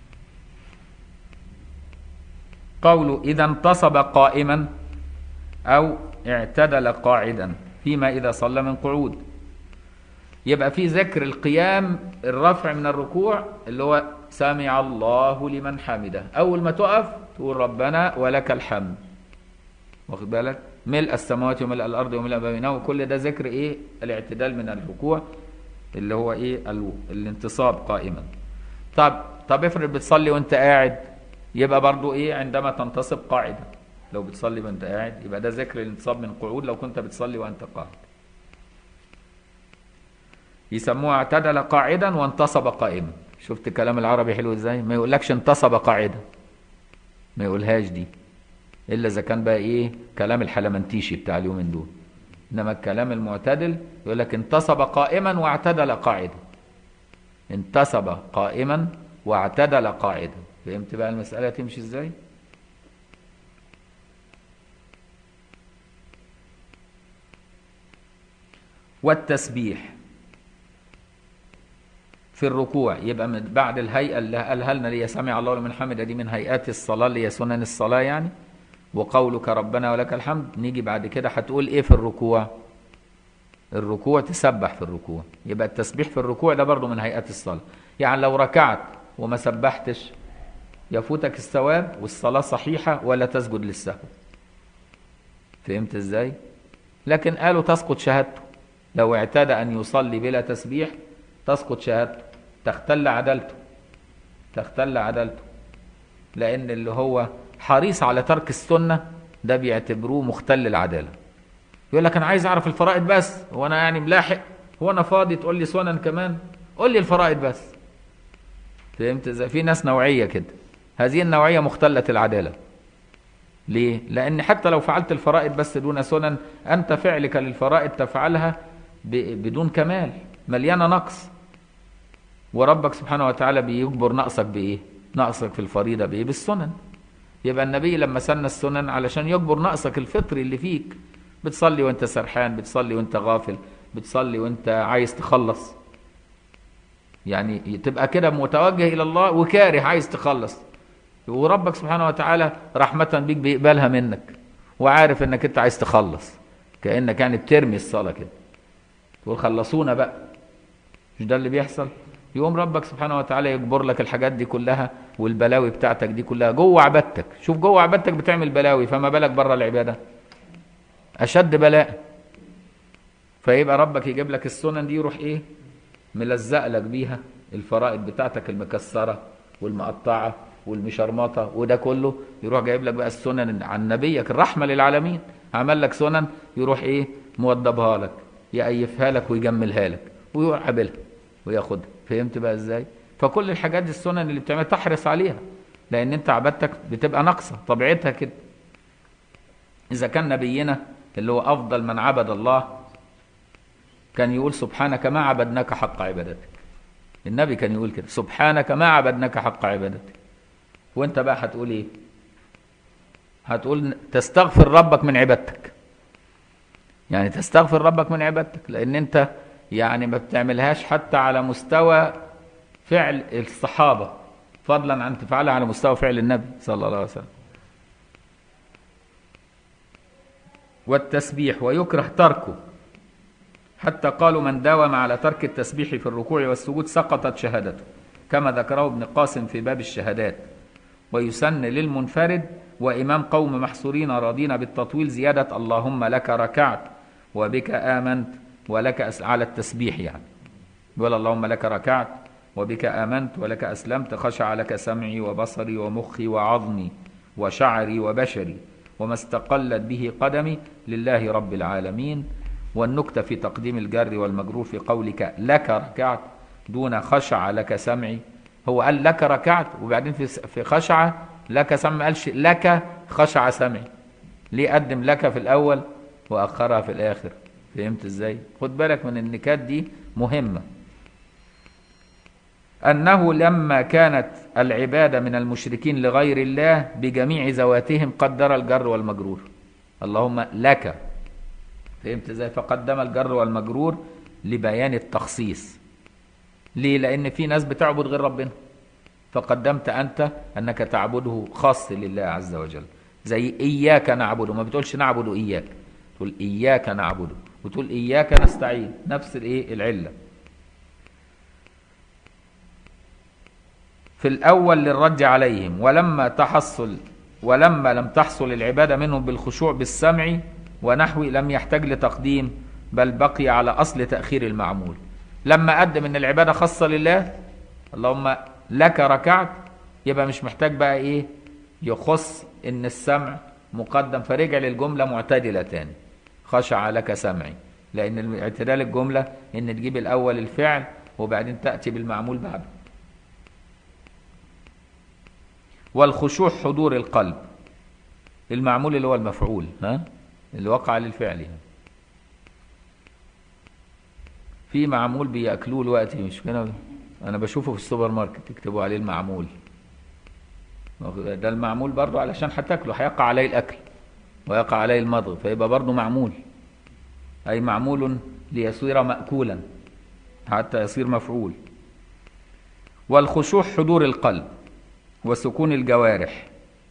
قوله إذا انتصب قائما أو اعتدل قاعدا فيما إذا صلى من قعود يبقى في ذكر القيام الرفع من الركوع اللي هو سمع الله لمن حمده اول ما تقف تقول ربنا ولك الحمد واخد بالك ملء السماوات وملء الارض وملء ما بينهما كل ده ذكر ايه الاعتدال من الركوع اللي هو ايه ال... الانتصاب قائما طب طب افرض بتصلي وانت قاعد يبقى برضو ايه عندما تنتصب قاعدا لو بتصلي وانت قاعد يبقى ده ذكر الانتصاب من قعود لو كنت بتصلي وانت قاعد يسموها اعتدل قاعدا وانتصب قائما شفت كلام العربي حلو ازاي ما يقولكش انتصب قاعدا ما يقولهاش دي الا اذا كان بقى ايه كلام الحلمنتيشي بتاع اليومين دول انما الكلام المعتدل يقول لك انتصب قائما واعتدل قاعدا انتصب قائما واعتدل قاعدا فهمت بقى المسألة تمشي ازاي والتسبيح في الركوع يبقى من بعد الهيئة اللي قالها لنا اللي هي سمع الله لمن حمده دي من هيئات الصلاة اللي هي سنن الصلاة يعني وقولك ربنا ولك الحمد نيجي بعد كده هتقول ايه في الركوع الركوع تسبح في الركوع يبقى التسبيح في الركوع ده برضو من هيئات الصلاة يعني لو ركعت وما سبحتش يفوتك الثواب والصلاة صحيحة ولا تسجد للسهو فهمت ازاي لكن قالوا تسقط شهادته لو اعتاد ان يصلي بلا تسبيح تسقط شهادته تختل عدالته تختل عدالته لان اللي هو حريص على ترك السنه ده بيعتبروه مختل العداله يقول لك انا عايز اعرف الفرائض بس هو انا يعني ملاحق هو انا فاضي تقول لي سنن كمان قول لي الفرائض بس فهمت ازاي في ناس نوعيه كده هذه النوعيه مختله العداله ليه لان حتى لو فعلت الفرائض بس دون سنن انت فعلك للفرائض تفعلها ب- بدون كمال مليانه نقص وربك سبحانه وتعالى بيجبر نقصك بايه نقصك في الفريضه بايه بالسنن يبقى النبي لما سن السنن علشان يجبر نقصك الفطري اللي فيك بتصلي وانت سرحان بتصلي وانت غافل بتصلي وانت عايز تخلص يعني تبقى كده متوجه الى الله وكاره عايز تخلص وربك سبحانه وتعالى رحمة بيك بيقبلها منك وعارف انك انت عايز تخلص كانك يعني بترمي الصلاه كده تقول خلصونا بقى مش ده اللي بيحصل يقوم ربك سبحانه وتعالى يجبر لك الحاجات دي كلها والبلاوي بتاعتك دي كلها جوه عبادتك شوف جوه عبادتك بتعمل بلاوي فما بالك بره العباده اشد بلاء فيبقى ربك يجيب لك السنن دي يروح ايه ملزق لك بيها الفرائض بتاعتك المكسره والمقطعه والمشرمطه وده كله يروح جايب لك بقى السنن عن نبيك الرحمه للعالمين عمل لك سنن يروح ايه موضبها لك يأيفها لك ويجملها لك ويروح قابلها وياخدها فهمت بقى ازاي فكل الحاجات دي السنن اللي بتعملها تحرص عليها لان انت عبادتك بتبقى ناقصه طبيعتها كده اذا كان نبينا اللي هو افضل من عبد الله كان يقول سبحانك ما عبدناك حق عبادتك النبي كان يقول كده سبحانك ما عبدناك حق عبادتك وانت بقى هتقول ايه هتقول تستغفر ربك من عبادتك يعني تستغفر ربك من عبادتك لان انت يعني ما بتعملهاش حتى على مستوى فعل الصحابه فضلا عن تفعلها على مستوى فعل النبي صلى الله عليه وسلم والتسبيح ويكره تركه حتى قالوا من داوم على ترك التسبيح في الركوع والسجود سقطت شهادته كما ذكره ابن قاسم في باب الشهادات ويسن للمنفرد وإمام قوم محصورين راضين بالتطويل زيادة اللهم لك ركعت وبك آمنت ولك أس... على التسبيح يعني يقول اللهم لك ركعت وبك آمنت ولك أسلمت خشع لك سمعي وبصري ومخي وعظمي وشعري وبشري وما استقلت به قدمي لله رب العالمين والنكتة في تقديم الجر والمجرور في قولك لك ركعت دون خشع لك سمعي هو قال لك ركعت وبعدين في في خشع لك سمع ما قالش لك خشع سمعي ليه قدم لك في الاول واخرها في الاخر فهمت ازاي خد بالك من النكات دي مهمه انه لما كانت العباده من المشركين لغير الله بجميع ذواتهم قدر الجر والمجرور اللهم لك فهمت ازاي فقدم الجر والمجرور لبيان التخصيص ليه لان في ناس بتعبد غير ربنا فقدمت انت انك تعبده خاص لله عز وجل زي اياك نعبد ما بتقولش نعبد اياك تقول اياك نعبد وتقول اياك نستعين نفس الايه العله في الاول للرد عليهم ولما تحصل ولما لم تحصل العباده منهم بالخشوع بالسمع ونحو لم يحتاج لتقديم بل بقي على اصل تاخير المعمول لما قدم ان العباده خاصه لله اللهم لك ركعت يبقى مش محتاج بقى ايه يخص ان السمع مقدم فرجع للجمله معتدله تاني خشع لك سمعي لان اعتدال الجمله ان تجيب الاول الفعل وبعدين تاتي بالمعمول بعده والخشوع حضور القلب المعمول اللي هو المفعول ها اللي وقع للفعل يعني. في معمول بياكلوه دلوقتي مش كده انا بشوفه في السوبر ماركت يكتبوا عليه المعمول ده المعمول برضه علشان هتاكله هيقع عليه الاكل ويقع عليه المضغ فيبقى برضه معمول اي معمول ليصير ماكولا حتى يصير مفعول والخشوع حضور القلب وسكون الجوارح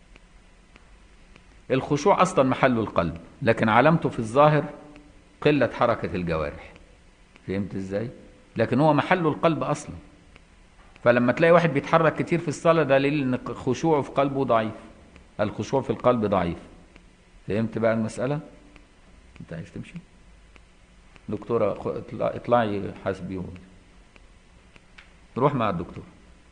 الخشوع اصلا محل القلب لكن علامته في الظاهر قله حركه الجوارح فهمت ازاي لكن هو محل القلب اصلا فلما تلاقي واحد بيتحرك كتير في الصلاه دليل ان خشوعه في قلبه ضعيف الخشوع في القلب ضعيف فهمت بقى المساله انت عايز تمشي دكتوره اطلعي حاسبي روح مع الدكتور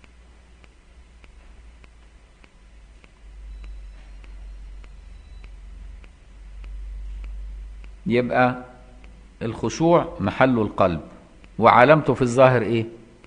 يبقى الخشوع محل القلب وعلامته في الظاهر ايه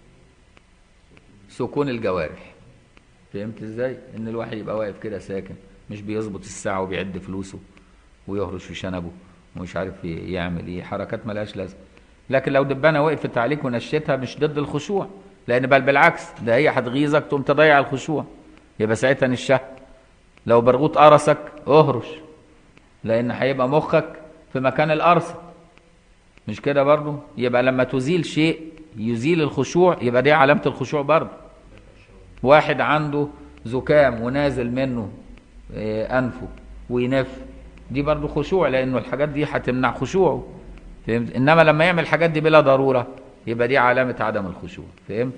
سكون الجوارح فهمت ازاي ان الواحد يبقى واقف كده ساكن مش بيظبط الساعه وبيعد فلوسه ويهرش في شنبه ومش عارف يعمل ايه حركات ملهاش لازمه لكن لو دبانه وقفت عليك ونشتها مش ضد الخشوع لان بل بالعكس ده هي هتغيظك تقوم تضيع الخشوع يبقى ساعتها نشها لو برغوت قرصك اهرش لان هيبقى مخك في مكان القرصه مش كده برضو يبقى لما تزيل شيء يزيل الخشوع يبقى دي علامة الخشوع برضو واحد عنده زكام ونازل منه آه، أنفه وينف دي برضو خشوع لأنه الحاجات دي هتمنع خشوعه فهمت إنما لما يعمل الحاجات دي بلا ضرورة يبقى دي علامة عدم الخشوع فهمت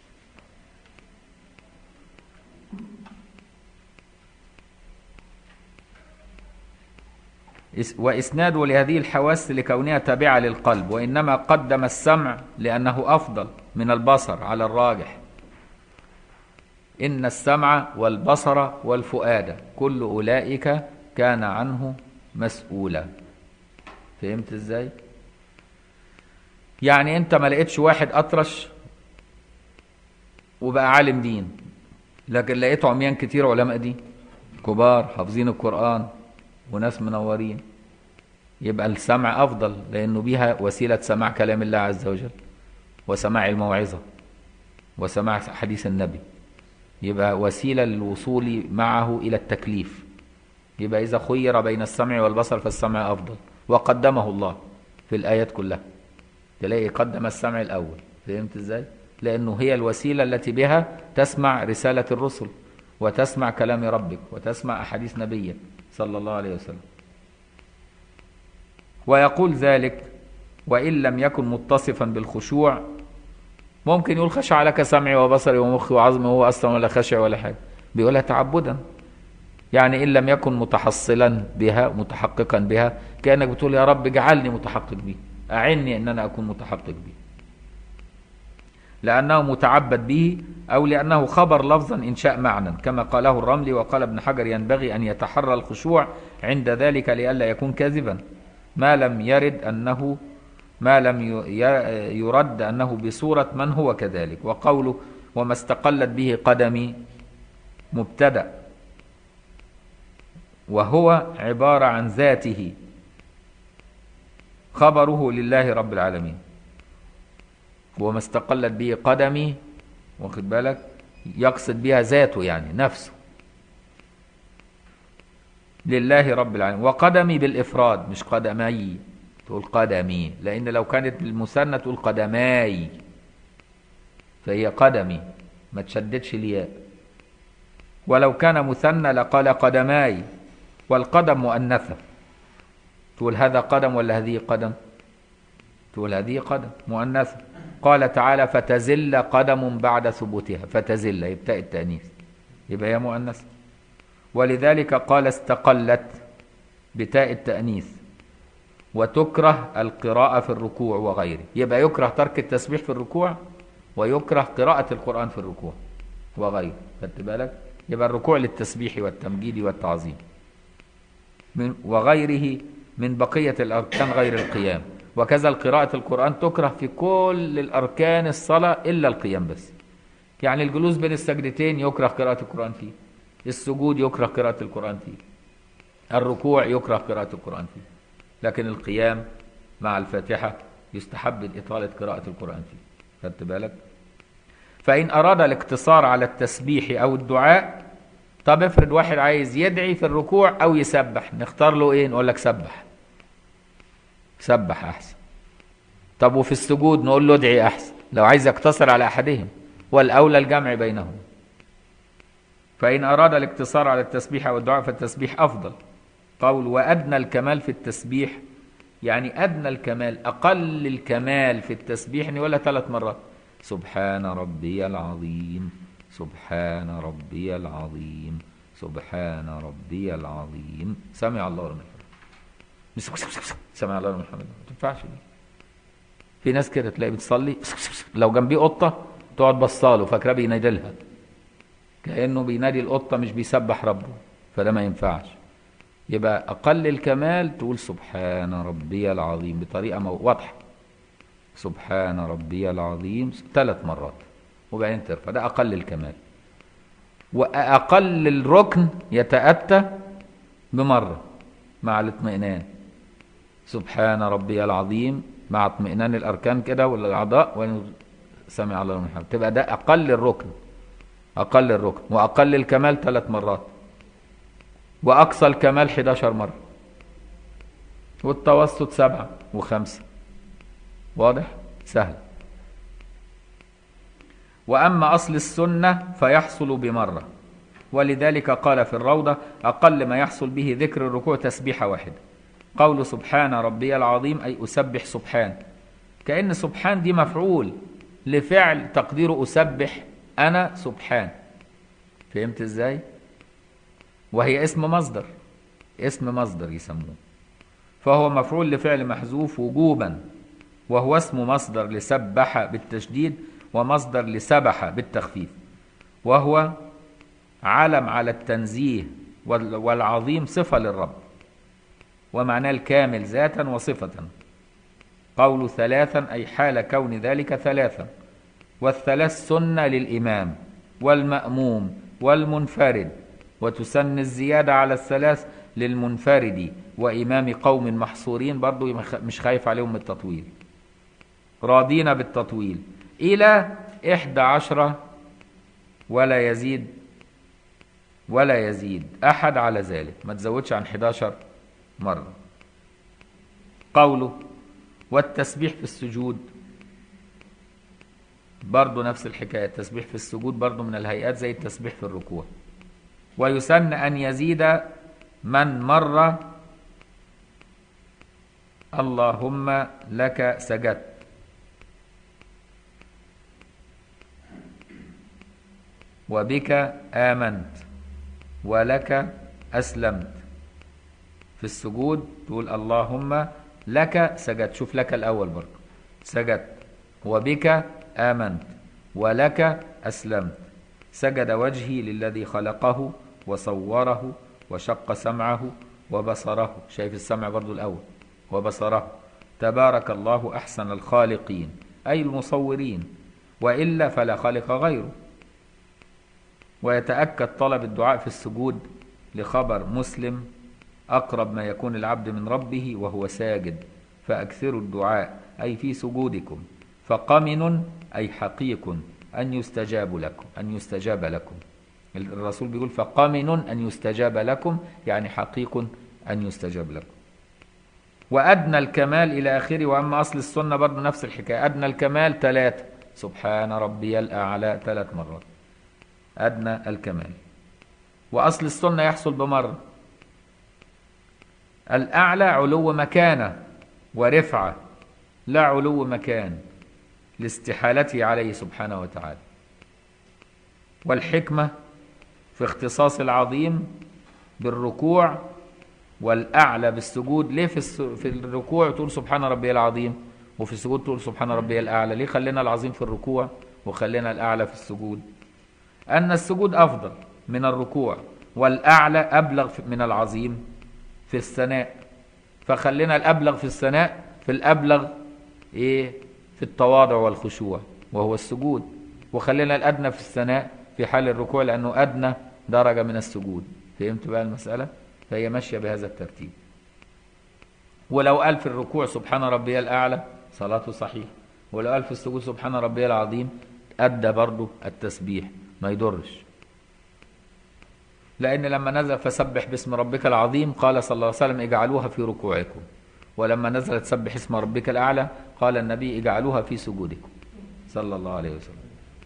إس- وإسناده لهذه الحواس لكونها تابعة للقلب وإنما قدم السمع لأنه أفضل من البصر على الراجح إن السمع والبصر والفؤاد كل أولئك كان عنه مسؤولا فهمت إزاي؟ يعني أنت ما لقيتش واحد أطرش وبقى عالم دين لكن لقيته عميان كتير علماء دين كبار حافظين القرآن وناس منورين يبقى السمع أفضل لأنه بيها وسيلة سماع كلام الله عز وجل وسماع الموعظة وسماع حديث النبي يبقى وسيلة للوصول معه إلى التكليف يبقى إذا خير بين السمع والبصر فالسمع أفضل وقدمه الله في الآيات كلها تلاقي قدم السمع الأول فهمت إزاي؟ لأنه هي الوسيلة التي بها تسمع رسالة الرسل وتسمع كلام ربك وتسمع أحاديث نبيك صلى الله عليه وسلم ويقول ذلك وإن لم يكن متصفا بالخشوع ممكن يقول خشع لك سمعي وبصري ومخي وعظمي وهو أصلا ولا خشع ولا حاجة بيقولها تعبدا يعني إن لم يكن متحصلا بها متحققا بها كأنك بتقول يا رب اجعلني متحقق بيه أعني أن أنا أكون متحقق به لأنه متعبد به أو لأنه خبر لفظا إنشاء معنى كما قاله الرملي وقال ابن حجر ينبغي أن يتحرى الخشوع عند ذلك لئلا يكون كاذبا ما لم يرد أنه ما لم ي- يرد أنه بصورة من هو كذلك وقوله وما استقلت به قدمي مبتدأ وهو عبارة عن ذاته خبره لله رب العالمين وما استقلت به قدمي واخد بالك يقصد بها ذاته يعني نفسه لله رب العالمين وقدمي بالإفراد مش قدمي تقول قدمي لأن لو كانت بالمثنى تقول قدماي فهي قدمي ما تشددش الياء ولو كان مثنى لقال قدماي والقدم مؤنثة تقول هذا قدم ولا هذه قدم تقول هذه قدم مؤنثة قال تعالى فتزل قدم بعد ثبوتها فتزل يبتاء التأنيث يبقى هي مؤنثة ولذلك قال استقلت بتاء التأنيث وتكره القراءة في الركوع وغيره يبقى يكره ترك التسبيح في الركوع ويكره قراءة القرآن في الركوع وغيره خدت بالك يبقى الركوع للتسبيح والتمجيد والتعظيم من وغيره من بقية الأركان غير القيام وكذا القراءة القرآن تكره في كل الأركان الصلاة إلا القيام بس يعني الجلوس بين السجدتين يكره قراءة القرآن فيه السجود يكره قراءة القرآن فيه الركوع يكره قراءة القرآن فيه لكن القيام مع الفاتحة يستحب إطالة قراءة القرآن فيه خدت بالك فإن أراد الاقتصار على التسبيح أو الدعاء طب افرض واحد عايز يدعي في الركوع أو يسبح نختار له إيه نقول لك سبح سبح أحسن طب وفي السجود نقول له ادعي أحسن لو عايز يقتصر على أحدهم والأولى الجمع بينهم فإن أراد الاقتصار على التسبيح أو الدعاء فالتسبيح أفضل قول وأدنى الكمال في التسبيح يعني أدنى الكمال أقل الكمال في التسبيح نقولها ثلاث مرات سبحان ربي العظيم سبحان ربي العظيم سبحان ربي العظيم سمع الله لمن حمده سمع الله لمن حمده ما تنفعش دي في ناس كده تلاقي بتصلي لو جنبيه قطه تقعد بصاله فاكراه بينادي لها كانه بينادي القطه مش بيسبح ربه فده ما ينفعش يبقى اقل الكمال تقول سبحان ربي العظيم بطريقه مو- واضحه سبحان ربي العظيم ثلاث مرات وبعدين ترفع ده اقل الكمال واقل الركن يتاتى بمره مع الاطمئنان سبحان ربي العظيم مع اطمئنان الاركان كده والاعضاء وبعدين سمع الله لمن حمده تبقى ده اقل الركن اقل الركن واقل الكمال ثلاث مرات واقصى الكمال 11 مره والتوسط سبعه وخمسه واضح سهل وأما أصل السنة فيحصل بمرة ولذلك قال في الروضة أقل ما يحصل به ذكر الركوع تسبيحة واحدة قول سبحان ربي العظيم أي أسبح سبحان كأن سبحان دي مفعول لفعل تقدير أسبح أنا سبحان فهمت إزاي؟ وهي اسم مصدر اسم مصدر يسموه فهو مفعول لفعل محذوف وجوبا وهو اسم مصدر لسبح بالتشديد ومصدر لسبح بالتخفيف وهو علم على التنزيه والعظيم صفة للرب ومعناه الكامل ذاتا وصفة قول ثلاثا أي حال كون ذلك ثلاثا والثلاث سنة للإمام والمأموم والمنفرد وتسن الزيادة على الثلاث للمنفرد وإمام قوم محصورين برضو مش خايف عليهم من التطويل راضين بالتطويل إلى إحدى عشرة ولا يزيد ولا يزيد أحد على ذلك ما تزودش عن 11 مرة قوله والتسبيح في السجود برضه نفس الحكاية التسبيح في السجود برضه من الهيئات زي التسبيح في الركوع ويسن أن يزيد من مر اللهم لك سجدت وبك آمنت ولك أسلمت في السجود تقول اللهم لك سجدت شوف لك الأول برضه سجدت وبك آمنت ولك أسلمت سجد وجهي للذي خلقه وصوره وشق سمعه وبصره شايف السمع برضو الأول وبصره تبارك الله أحسن الخالقين أي المصورين وإلا فلا خالق غيره ويتأكد طلب الدعاء في السجود لخبر مسلم أقرب ما يكون العبد من ربه وهو ساجد فأكثروا الدعاء أي في سجودكم فقمن أي حقيق أن يستجاب لكم أن يستجاب لكم الرسول بيقول فقامن أن يستجاب لكم يعني حقيق أن يستجاب لكم وأدنى الكمال إلى آخره وأما أصل السنة برضه نفس الحكاية أدنى الكمال ثلاثة سبحان ربي الأعلى ثلاث مرات أدنى الكمال وأصل السنة يحصل بمرة الأعلى علو مكانة ورفعة لا علو مكان لاستحالته عليه سبحانه وتعالى والحكمة في اختصاص العظيم بالركوع والأعلى بالسجود ليه في, في الركوع تقول سبحان ربي العظيم وفي السجود تقول سبحان ربي الأعلى ليه خلينا العظيم في الركوع وخلينا الأعلى في السجود أن السجود أفضل من الركوع والأعلى أبلغ من العظيم في الثناء فخلينا الأبلغ في الثناء في الأبلغ إيه في التواضع والخشوع وهو السجود وخلينا الأدنى في الثناء في حال الركوع لأنه أدنى درجة من السجود فهمت بقى المسألة فهي ماشية بهذا الترتيب ولو قال في الركوع سبحان ربي الأعلى صلاته صحيح ولو قال في السجود سبحان ربي العظيم أدى برضه التسبيح ما يضرش لأن لما نزل فسبح باسم ربك العظيم قال صلى الله عليه وسلم اجعلوها في ركوعكم ولما نزلت سبح اسم ربك الأعلى قال النبي اجعلوها في سجودكم صلى الله عليه وسلم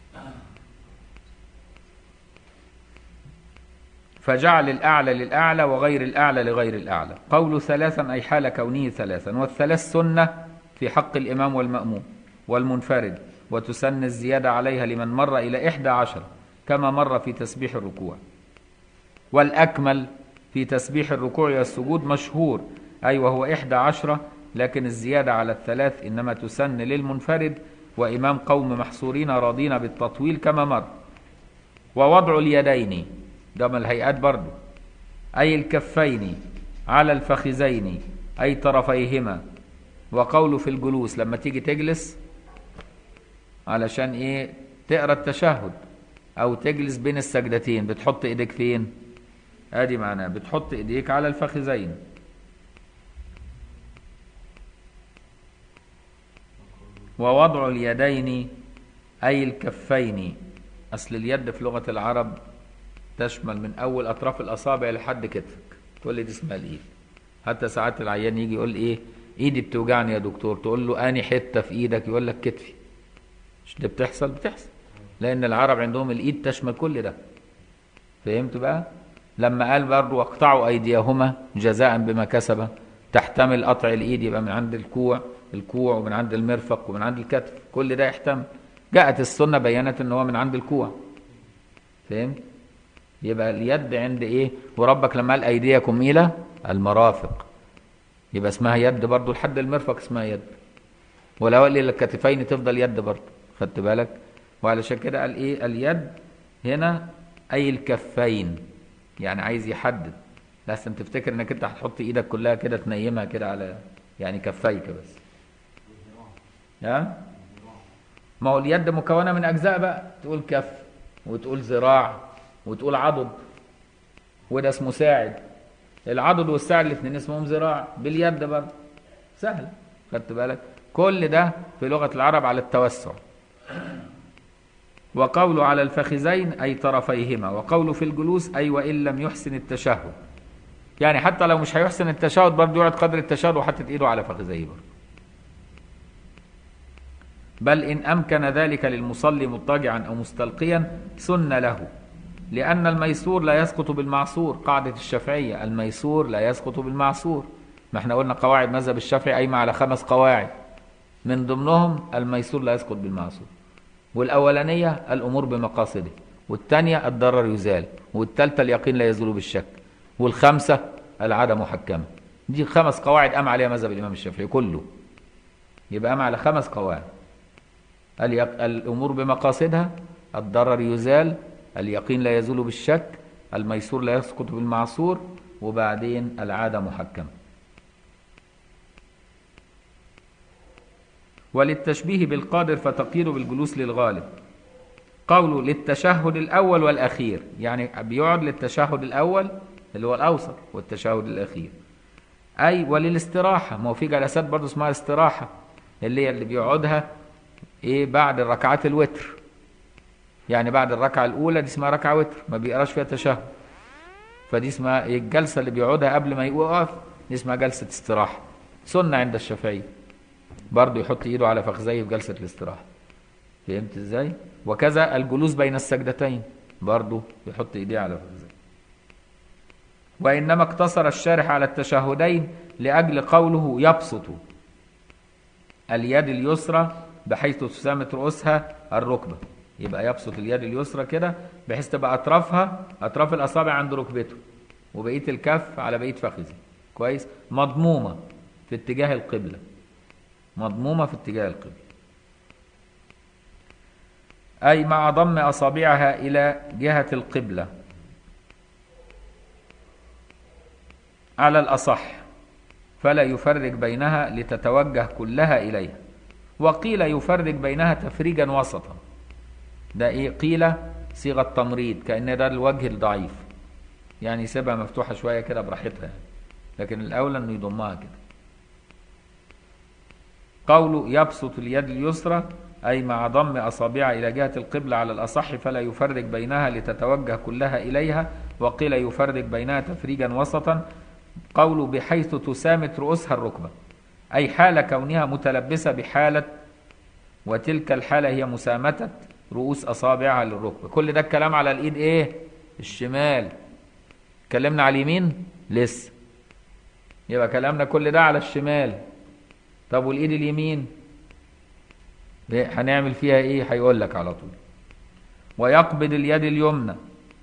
فجعل الأعلى للأعلى وغير الأعلى لغير الأعلى قول ثلاثا أي حال كونه ثلاثا والثلاث سنة في حق الإمام والمأموم والمنفرد وتسن الزيادة عليها لمن مر إلى إحدى عشر كما مر في تسبيح الركوع والأكمل في تسبيح الركوع والسجود مشهور أي وهو إحدى عشرة لكن الزيادة على الثلاث إنما تسن للمنفرد وإمام قوم محصورين راضين بالتطويل كما مر ووضع اليدين ده من الهيئات برضو أي الكفين على الفخذين أي طرفيهما وقوله في الجلوس لما تيجي تجلس علشان ايه تقرا التشهد او تجلس بين السجدتين بتحط ايديك فين ادي معناه بتحط ايديك على الفخذين ووضع اليدين اي الكفين اصل اليد في لغه العرب تشمل من اول اطراف الاصابع لحد كتفك تقول لي دي اسمها الايد حتى ساعات العيان يجي يقول ايه ايدي بتوجعني يا دكتور تقول له اني حته في ايدك يقول لك كتفي مش ده بتحصل بتحصل لان العرب عندهم الايد تشمل كل ده فهمت بقى لما قال برضه واقطعوا ايديهما جزاء بما كسبا تحتمل قطع الايد يبقى من عند الكوع الكوع ومن عند المرفق ومن عند الكتف كل ده يحتمل جاءت السنه بينت ان هو من عند الكوع فهمت يبقى اليد عند ايه وربك لما قال ايديكم الى المرافق يبقى اسمها يد برضه لحد المرفق اسمها يد ولو قال الى الكتفين تفضل يد برضه خدت بالك وعلشان كده قال ايه اليد هنا اي الكفين يعني عايز يحدد لازم تفتكر انك انت هتحط ايدك كلها كده تنيمها كده على يعني كفيك بس ها ما هو اليد مكونه من اجزاء بقى تقول كف وتقول ذراع وتقول عضد وده اسمه ساعد العضد والساعد الاثنين اسمهم ذراع باليد برضه سهل خدت بالك كل ده في لغه العرب على التوسع وقوله على الفخذين أي طرفيهما وقوله في الجلوس أي وإن لم يحسن التشهد يعني حتى لو مش هيحسن التشهد برضه يقعد قدر التشهد وحطت إيده على فخذيه برضه بل إن أمكن ذلك للمصلي مضطجعا أو مستلقيا سن له لأن الميسور لا يسقط بالمعصور قاعدة الشافعية الميسور لا يسقط بالمعصور ما احنا قلنا قواعد مذهب الشافعي قايمة على خمس قواعد من ضمنهم الميسور لا يسقط بالمعصور والأولانية الأمور بمقاصده والثانية الضرر يزال والثالثة اليقين لا يزول بالشك والخامسة العادة محكمة دي خمس قواعد قام عليها مذهب الإمام الشافعي كله يبقى قام على خمس قواعد اليق... الأمور بمقاصدها الضرر يزال اليقين لا يزول بالشك الميسور لا يسقط بالمعصور وبعدين العادة محكمة وللتشبيه بالقادر فتقييد بالجلوس للغالب قوله للتشهد الأول والأخير يعني بيقعد للتشهد الأول اللي هو الأوسط والتشهد الأخير أي وللاستراحة ما هو في جلسات برضه اسمها استراحة اللي هي اللي بيقعدها إيه بعد الركعات الوتر يعني بعد الركعة الأولى دي اسمها ركعة وتر ما بيقراش فيها تشهد فدي اسمها إيه الجلسة اللي بيقعدها قبل ما يوقف دي اسمها جلسة استراحة سنة عند الشافعية برضه يحط ايده على فخذيه في جلسه الاستراحه فهمت ازاي وكذا الجلوس بين السجدتين برضه يحط ايديه على فخذيه وانما اقتصر الشارح على التشهدين لاجل قوله يبسط اليد اليسرى بحيث تسامت رؤوسها الركبه يبقى يبسط اليد اليسرى كده بحيث تبقى اطرافها اطراف الاصابع عند ركبته وبقيه الكف على بقيه فخذه كويس مضمومه في اتجاه القبله مضمومة في اتجاه القبلة أي مع ضم أصابعها إلى جهة القبلة على الأصح فلا يفرق بينها لتتوجه كلها إليها وقيل يفرق بينها تفريجا وسطا ده إيه قيل صيغة تمريض كأن ده الوجه الضعيف يعني يسيبها مفتوحة شوية كده براحتها لكن الأولى إنه يضمها كده قوله يبسط اليد اليسرى أي مع ضم أصابعها إلى جهة القبلة على الأصح فلا يفرق بينها لتتوجه كلها إليها وقيل يفرق بينها تفريجا وسطا قوله بحيث تسامت رؤوسها الركبة أي حال كونها متلبسة بحالة وتلك الحالة هي مسامتة رؤوس أصابعها للركبة كل ده الكلام على الإيد إيه الشمال اتكلمنا على اليمين لسه يبقى كلامنا كل ده على الشمال طب والايد اليمين هنعمل فيها ايه هيقول لك على طول ويقبض اليد اليمنى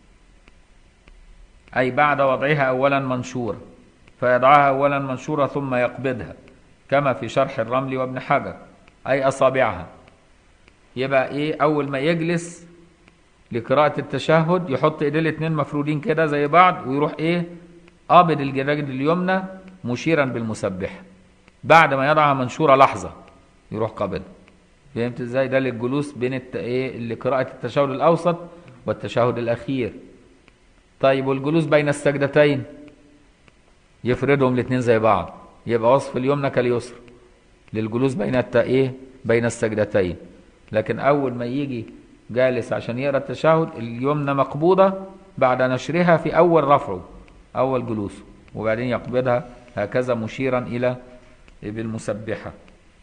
اي بعد وضعها اولا منشوره فيضعها اولا منشوره ثم يقبضها كما في شرح الرمل وابن حجر اي اصابعها يبقى ايه اول ما يجلس لقراءة التشهد يحط ايديه الاتنين مفرودين كده زي بعض ويروح ايه قابض الرجل اليمنى مشيرا بالمسبحه بعد ما يضعها منشورة لحظة يروح قابضها فهمت ازاي ده للجلوس بين الت... ايه لقراءة التشهد الأوسط والتشهد الأخير طيب والجلوس بين السجدتين يفردهم الاثنين زي بعض يبقى وصف اليمنى كاليسرى للجلوس بين الت... ايه بين السجدتين لكن أول ما يجي جالس عشان يقرأ التشهد اليمنى مقبوضة بعد نشرها في أول رفعه أول جلوسه وبعدين يقبضها هكذا مشيرا إلى بالمسبحة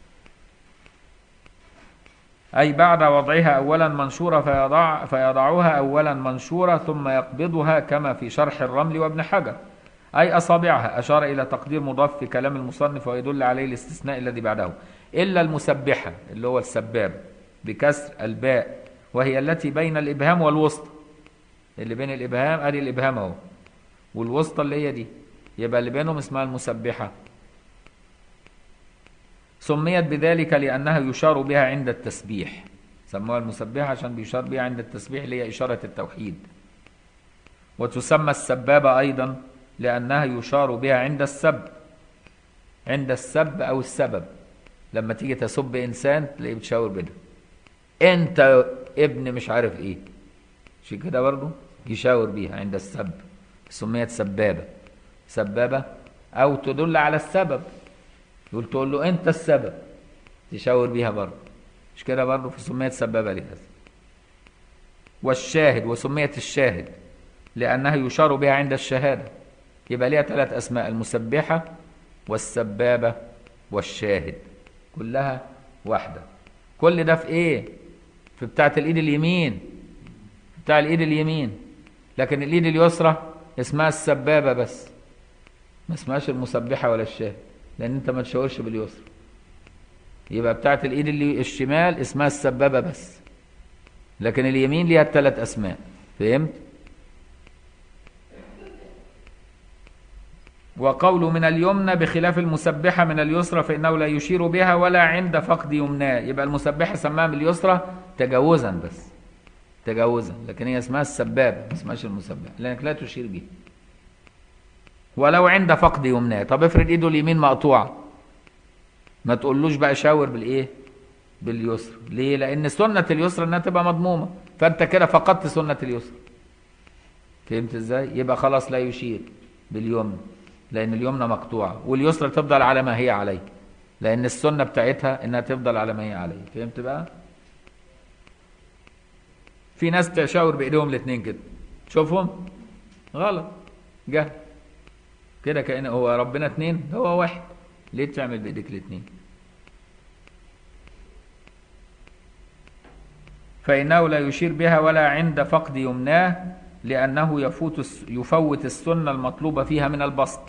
أي بعد وضعها أولا منشورة فيضع فيضعها أولا منشورة ثم يقبضها كما في شرح الرمل وابن حجر أي أصابعها أشار إلى تقدير مضاف في كلام المصنف ويدل عليه الاستثناء الذي بعده إلا المسبحة اللي هو السباب بكسر الباء وهي التي بين الإبهام والوسطى اللي بين الإبهام أدي الإبهام أهو والوسطى اللي هي دي يبقى اللي بينهم اسمها المسبحة سميت بذلك لأنها يشار بها عند التسبيح سموها المسبحة عشان بيشار بها عند التسبيح اللي هي إشارة التوحيد وتسمى السبابة أيضا لأنها يشار بها عند السب عند السب أو السبب لما تيجي تسب إنسان تلاقيه بتشاور بده أنت ابن مش عارف إيه مش كده برضه يشاور بيها عند السب سميت سبابة سبابة أو تدل على السبب يقول تقول له أنت السبب تشاور بيها برضه مش كده برضه فسميت سبابة لهذا والشاهد وسميت الشاهد لأنها يشار بها عند الشهادة يبقى ليها ثلاث أسماء المسبحة والسبابة والشاهد كلها واحدة كل ده في إيه؟ في بتاعة الإيد اليمين بتاع الإيد اليمين لكن الإيد اليسرى اسمها السبابة بس ما اسمهاش المسبحة ولا الشاهد لأن أنت ما تشاورش باليسرى يبقى بتاعة الإيد اللي الشمال اسمها السبابة بس لكن اليمين ليها الثلاث أسماء فهمت؟ وقول من اليمنى بخلاف المسبحة من اليسرى فإنه لا يشير بها ولا عند فقد يمناه يبقى المسبحة سماها من اليسرى تجاوزا بس تجاوزا لكن هي اسمها السبابة ما اسمهاش المسبحة لأنك لا تشير بها ولو عند فقد يمناه طب افرض ايده اليمين مقطوعة ما تقولوش بقى شاور بالايه باليسرى ليه لان سنة اليسرى انها تبقى مضمومة فانت كده فقدت سنة اليسرى فهمت ازاي يبقى خلاص لا يشير باليمنى لان اليمنى مقطوعة واليسرى تفضل على ما هي عليه لان السنة بتاعتها انها تفضل على ما هي عليه فهمت بقى في ناس تشاور بايديهم الاثنين كده شوفهم غلط جهل كده كأن هو ربنا اتنين هو واحد ليه تعمل بايديك الاتنين فإنه لا يشير بها ولا عند فقد يمناه لأنه يفوت يفوت السنة المطلوبة فيها من البسط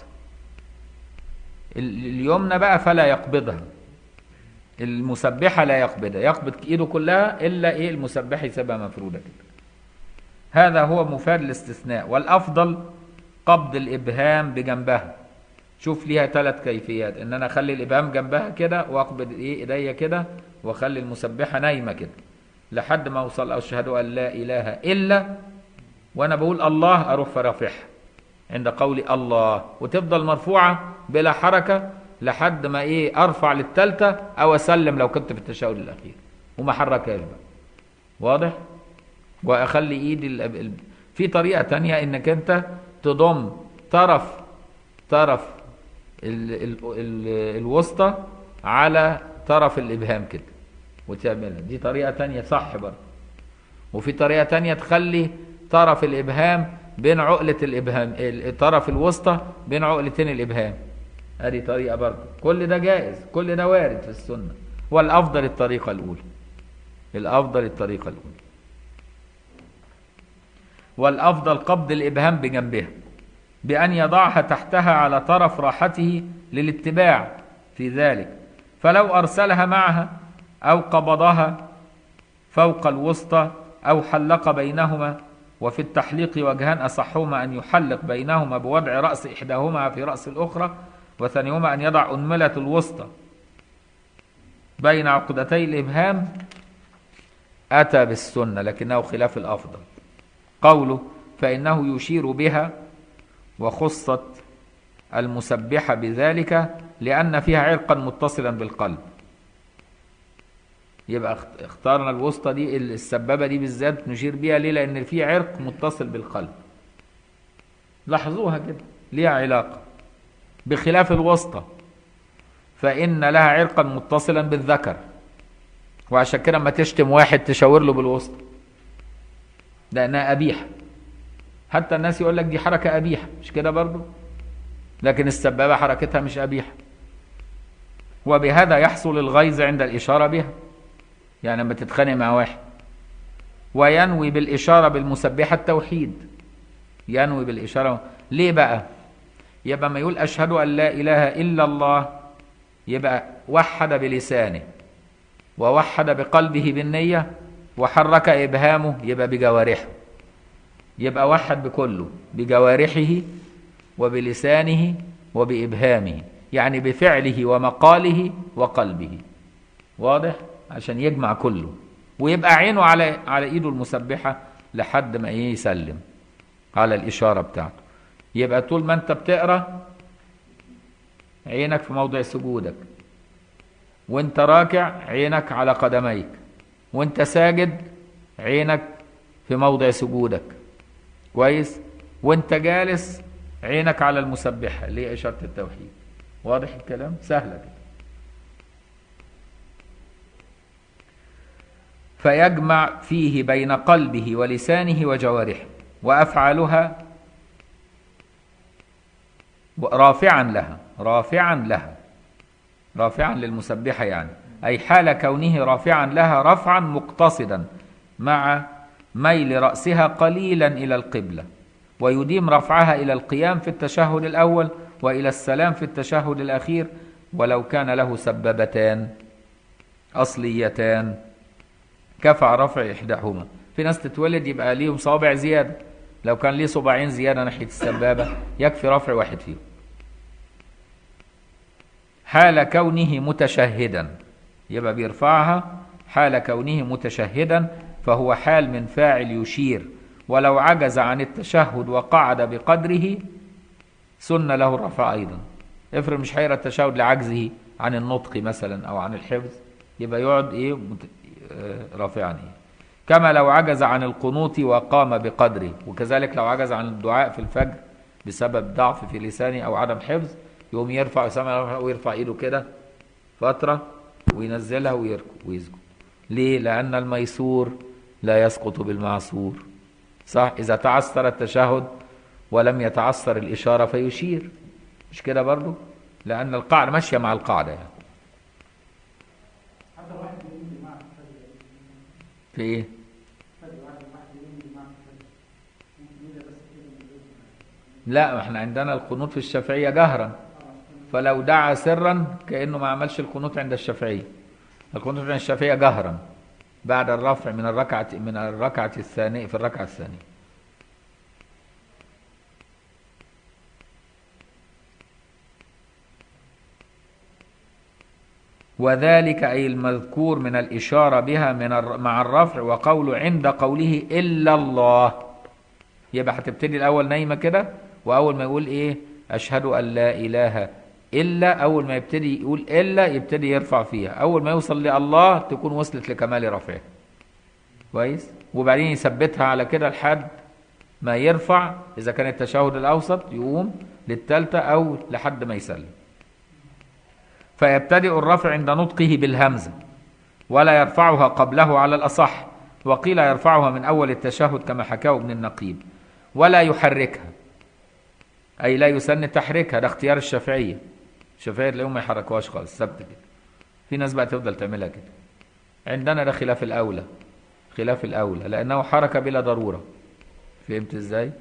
اليمنى بقى فلا يقبضها المسبحة لا يقبضها يقبض ايده كلها إلا إيه المسبحة يسيبها مفرودة كده هذا هو مفاد الاستثناء والأفضل قبض الإبهام بجنبها شوف ليها ثلاث كيفيات ان انا اخلي الابهام جنبها كده واقبض ايه ايديا كده واخلي المسبحه نايمه كده لحد ما اوصل اشهد ان لا اله الا وانا بقول الله اروح فرافعها عند قولي الله وتفضل مرفوعه بلا حركه لحد ما ايه ارفع للثالثه او اسلم لو كنت في التشهد الاخير وما حركهاش بقى واضح واخلي ايدي ال... في طريقه تانية انك انت تضم طرف طرف ال ال ال الوسطى على طرف الإبهام كده وتعملها دي طريقة تانية صح برضه وفي طريقة تانية تخلي طرف الإبهام بين عقلة الإبهام طرف الوسطى بين عقلتين الإبهام ادي طريقة برضه كل ده جائز كل ده وارد في السنة والأفضل الطريقة الأولى الأفضل الطريقة الأولى والأفضل قبض الإبهام بجنبها بأن يضعها تحتها على طرف راحته للاتباع في ذلك فلو أرسلها معها أو قبضها فوق الوسطى أو حلق بينهما وفي التحليق وجهان أصحهما أن يحلق بينهما بوضع رأس إحداهما في رأس الأخرى وثانيهما أن يضع أنملة الوسطى بين عقدتي الإبهام أتى بالسنة لكنه خلاف الأفضل قوله فإنه يشير بها وخصت المسبحة بذلك لأن فيها عرقا متصلا بالقلب يبقى اختارنا الوسطى دي السبابة دي بالذات نشير بيها ليه لأن في عرق متصل بالقلب لاحظوها كده ليها علاقة بخلاف الوسطى فإن لها عرقا متصلا بالذكر وعشان كده لما تشتم واحد تشاور له بالوسطى لأنها قبيحة حتى الناس يقول لك دي حركة قبيحة مش كده برضو لكن السبابة حركتها مش قبيحة وبهذا يحصل الغيظ عند الإشارة بها يعني لما تتخانق مع واحد وينوي بالإشارة بالمسبحة التوحيد ينوي بالإشارة ليه بقى يبقى ما يقول أشهد أن لا إله إلا الله يبقى وحد بلسانه ووحد بقلبه بالنية وحرك إبهامه يبقى بجوارحه يبقى وحد بكله بجوارحه وبلسانه وبإبهامه يعني بفعله ومقاله وقلبه واضح عشان يجمع كله ويبقى عينه على على ايده المسبحه لحد ما ايه يسلم على الاشاره بتاعته يبقى طول ما انت بتقرا عينك في موضع سجودك وانت راكع عينك على قدميك وانت ساجد عينك في موضع سجودك كويس وانت جالس عينك على المسبحه اللي هي اشاره التوحيد واضح الكلام سهله كده فيجمع فيه بين قلبه ولسانه وجوارحه وافعالها رافعا لها رافعا لها رافعا للمسبحه يعني اي حال كونه رافعا لها رفعا مقتصدا مع ميل راسها قليلا الى القبله ويديم رفعها الى القيام في التشهد الاول والى السلام في التشهد الاخير ولو كان له سببتان اصليتان كفى رفع إحداهما في ناس تتولد يبقى ليهم صوابع زيادة لو كان ليه صباعين زيادة ناحية السبابة يكفي رفع واحد فيهم حال كونه متشهدا يبقى بيرفعها حال كونه متشهدا فهو حال من فاعل يشير ولو عجز عن التشهد وقعد بقدره سن له الرفع أيضا افرض مش هيقرا التشهد لعجزه عن النطق مثلا أو عن الحفظ يبقى يقعد إيه رافعا كما لو عجز عن القنوط وقام بقدره وكذلك لو عجز عن الدعاء في الفجر بسبب ضعف في لسانه او عدم حفظ يقوم يرفع سمع ويرفع ايده كده فتره وينزلها ويركض ويسجد ليه لان الميسور لا يسقط بالمعسور صح اذا تعثر التشهد ولم يتعثر الاشاره فيشير مش كده برضو لان القاعده ماشيه مع القاعده يعني في ايه لا احنا عندنا القنوت في الشافعيه جهرا فلو دعا سرا كانه ما عملش القنوت عند الشافعيه القنوت عند الشافعيه جهرا بعد الرفع من الركعه من الركعه الثانيه في الركعه الثانيه وذلك أي المذكور من الإشارة بها من مع الرفع وقول عند قوله إلا الله يبقى هتبتدي الأول نايمة كده وأول ما يقول إيه أشهد أن لا إله إلا أول ما يبتدي يقول إلا يبتدي يرفع فيها أول ما يوصل لله تكون وصلت لكمال رفعها كويس وبعدين يثبتها على كده لحد ما يرفع إذا كان التشهد الأوسط يقوم للتالتة أو لحد ما يسلم فيبتدئ الرفع عند نطقه بالهمزة ولا يرفعها قبله على الأصح وقيل يرفعها من أول التشهد كما حكاه ابن النقيب ولا يحركها أي لا يسن تحريكها ده اختيار الشافعية الشافعية تلاقيهم ما يحركوهاش خالص ثابتة كده في ناس بقى تفضل تعملها كده عندنا ده خلاف الأولى خلاف الأولى لأنه حركة بلا ضرورة فهمت ازاي؟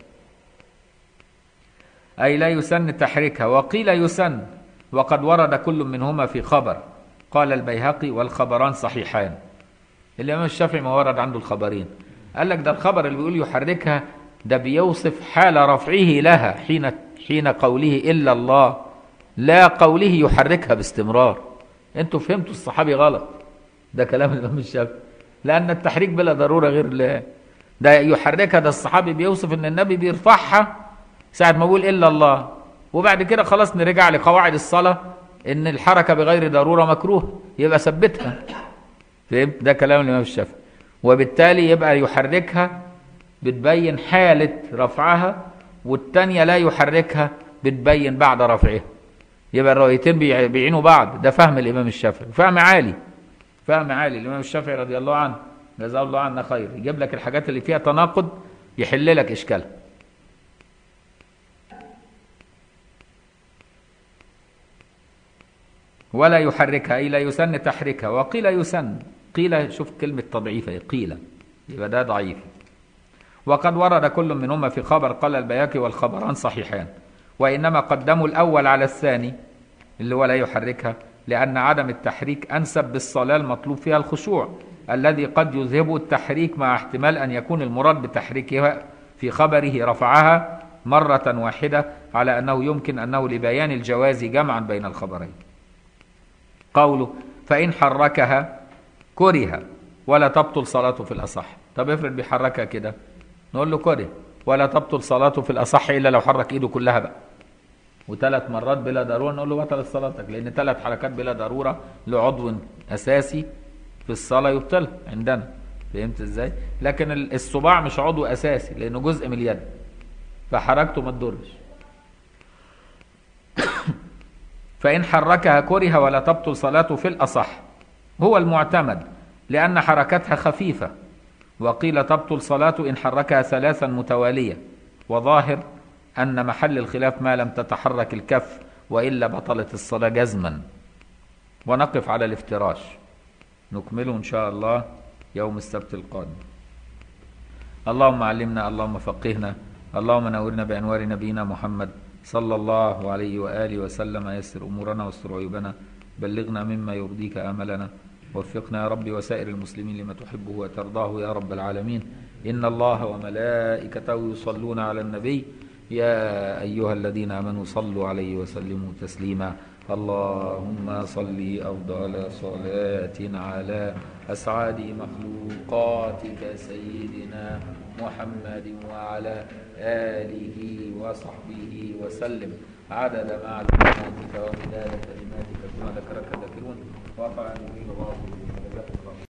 أي لا يسن تحريكها وقيل يسن وقد ورد كل منهما في خبر قال البيهقي والخبران صحيحان الإمام الشافعي ما ورد عنده الخبرين قال لك ده الخبر اللي بيقول يحركها ده بيوصف حال رفعه لها حين حين قوله إلا الله لا قوله يحركها باستمرار انتوا فهمتوا الصحابي غلط ده كلام الإمام الشافعي لأن التحريك بلا ضرورة غير الله ده يحركها ده الصحابي بيوصف ان النبي بيرفعها ساعة ما بيقول إلا الله وبعد كده خلاص نرجع لقواعد الصلاة ان الحركة بغير ضرورة مكروه يبقى ثبتها فهمت ده كلام الإمام الشافعي وبالتالي يبقى يحركها بتبين حالة رفعها والتانية لا يحركها بتبين بعد رفعها يبقى الروايتين بيعينوا بعض ده فهم الإمام الشافعي فهم عالي فهم عالي الإمام الشافعي رضي الله عنه جزاه الله عنا خير يجيب لك الحاجات اللي فيها تناقض يحل لك إشكالها ولا يحركها أي لا يسن تحريكها وقيل يسن قيل شوف كلمة تضعيف قيل يبقى ده ضعيف وقد ورد كل منهما في خبر قال البياكي والخبران صحيحان وإنما قدموا الأول على الثاني اللي هو لا يحركها لأن عدم التحريك أنسب بالصلاة المطلوب فيها الخشوع الذي قد يذهب التحريك مع احتمال أن يكون المراد بتحريكها في خبره رفعها مرة واحدة على أنه يمكن أنه لبيان الجواز جمعا بين الخبرين قوله فإن حركها كره ولا تبطل صلاته في الأصح طب افرض بيحركها كده نقول له كره ولا تبطل صلاته في الأصح إلا لو حرك إيده كلها بقى وثلاث مرات بلا ضرورة نقول له بطلت صلاتك لأن ثلاث حركات بلا ضرورة لعضو أساسي في الصلاة يبطلها عندنا فهمت ازاي؟ لكن الصباع مش عضو أساسي لأنه جزء من اليد فحركته ما تضرش فإن حركها كره ولا تبطل صلاته في الأصح هو المعتمد لأن حركتها خفيفة وقيل تبطل صلاته إن حركها ثلاثا متوالية وظاهر أن محل الخلاف ما لم تتحرك الكف وإلا بطلت الصلاة جزما ونقف على الافتراش نكمله إن شاء الله يوم السبت القادم اللهم علمنا اللهم فقهنا اللهم نورنا بأنوار نبينا محمد صلى الله عليه وآله وسلم يسر أمورنا واستر عيوبنا بلغنا مما يرضيك آملنا وفقنا يا رب وسائر المسلمين لما تحبه وترضاه يا رب العالمين إن الله وملائكته يصلون على النبي يا أيها الذين آمنوا صلوا عليه وسلموا تسليما اللهم صل أفضل صلاة على أسعد مخلوقاتك سيدنا محمد وعلى آله وصحبه وسلم عدد معلوماتك ومداد كلماتك كما ذكرك ذاكرون وقع به الله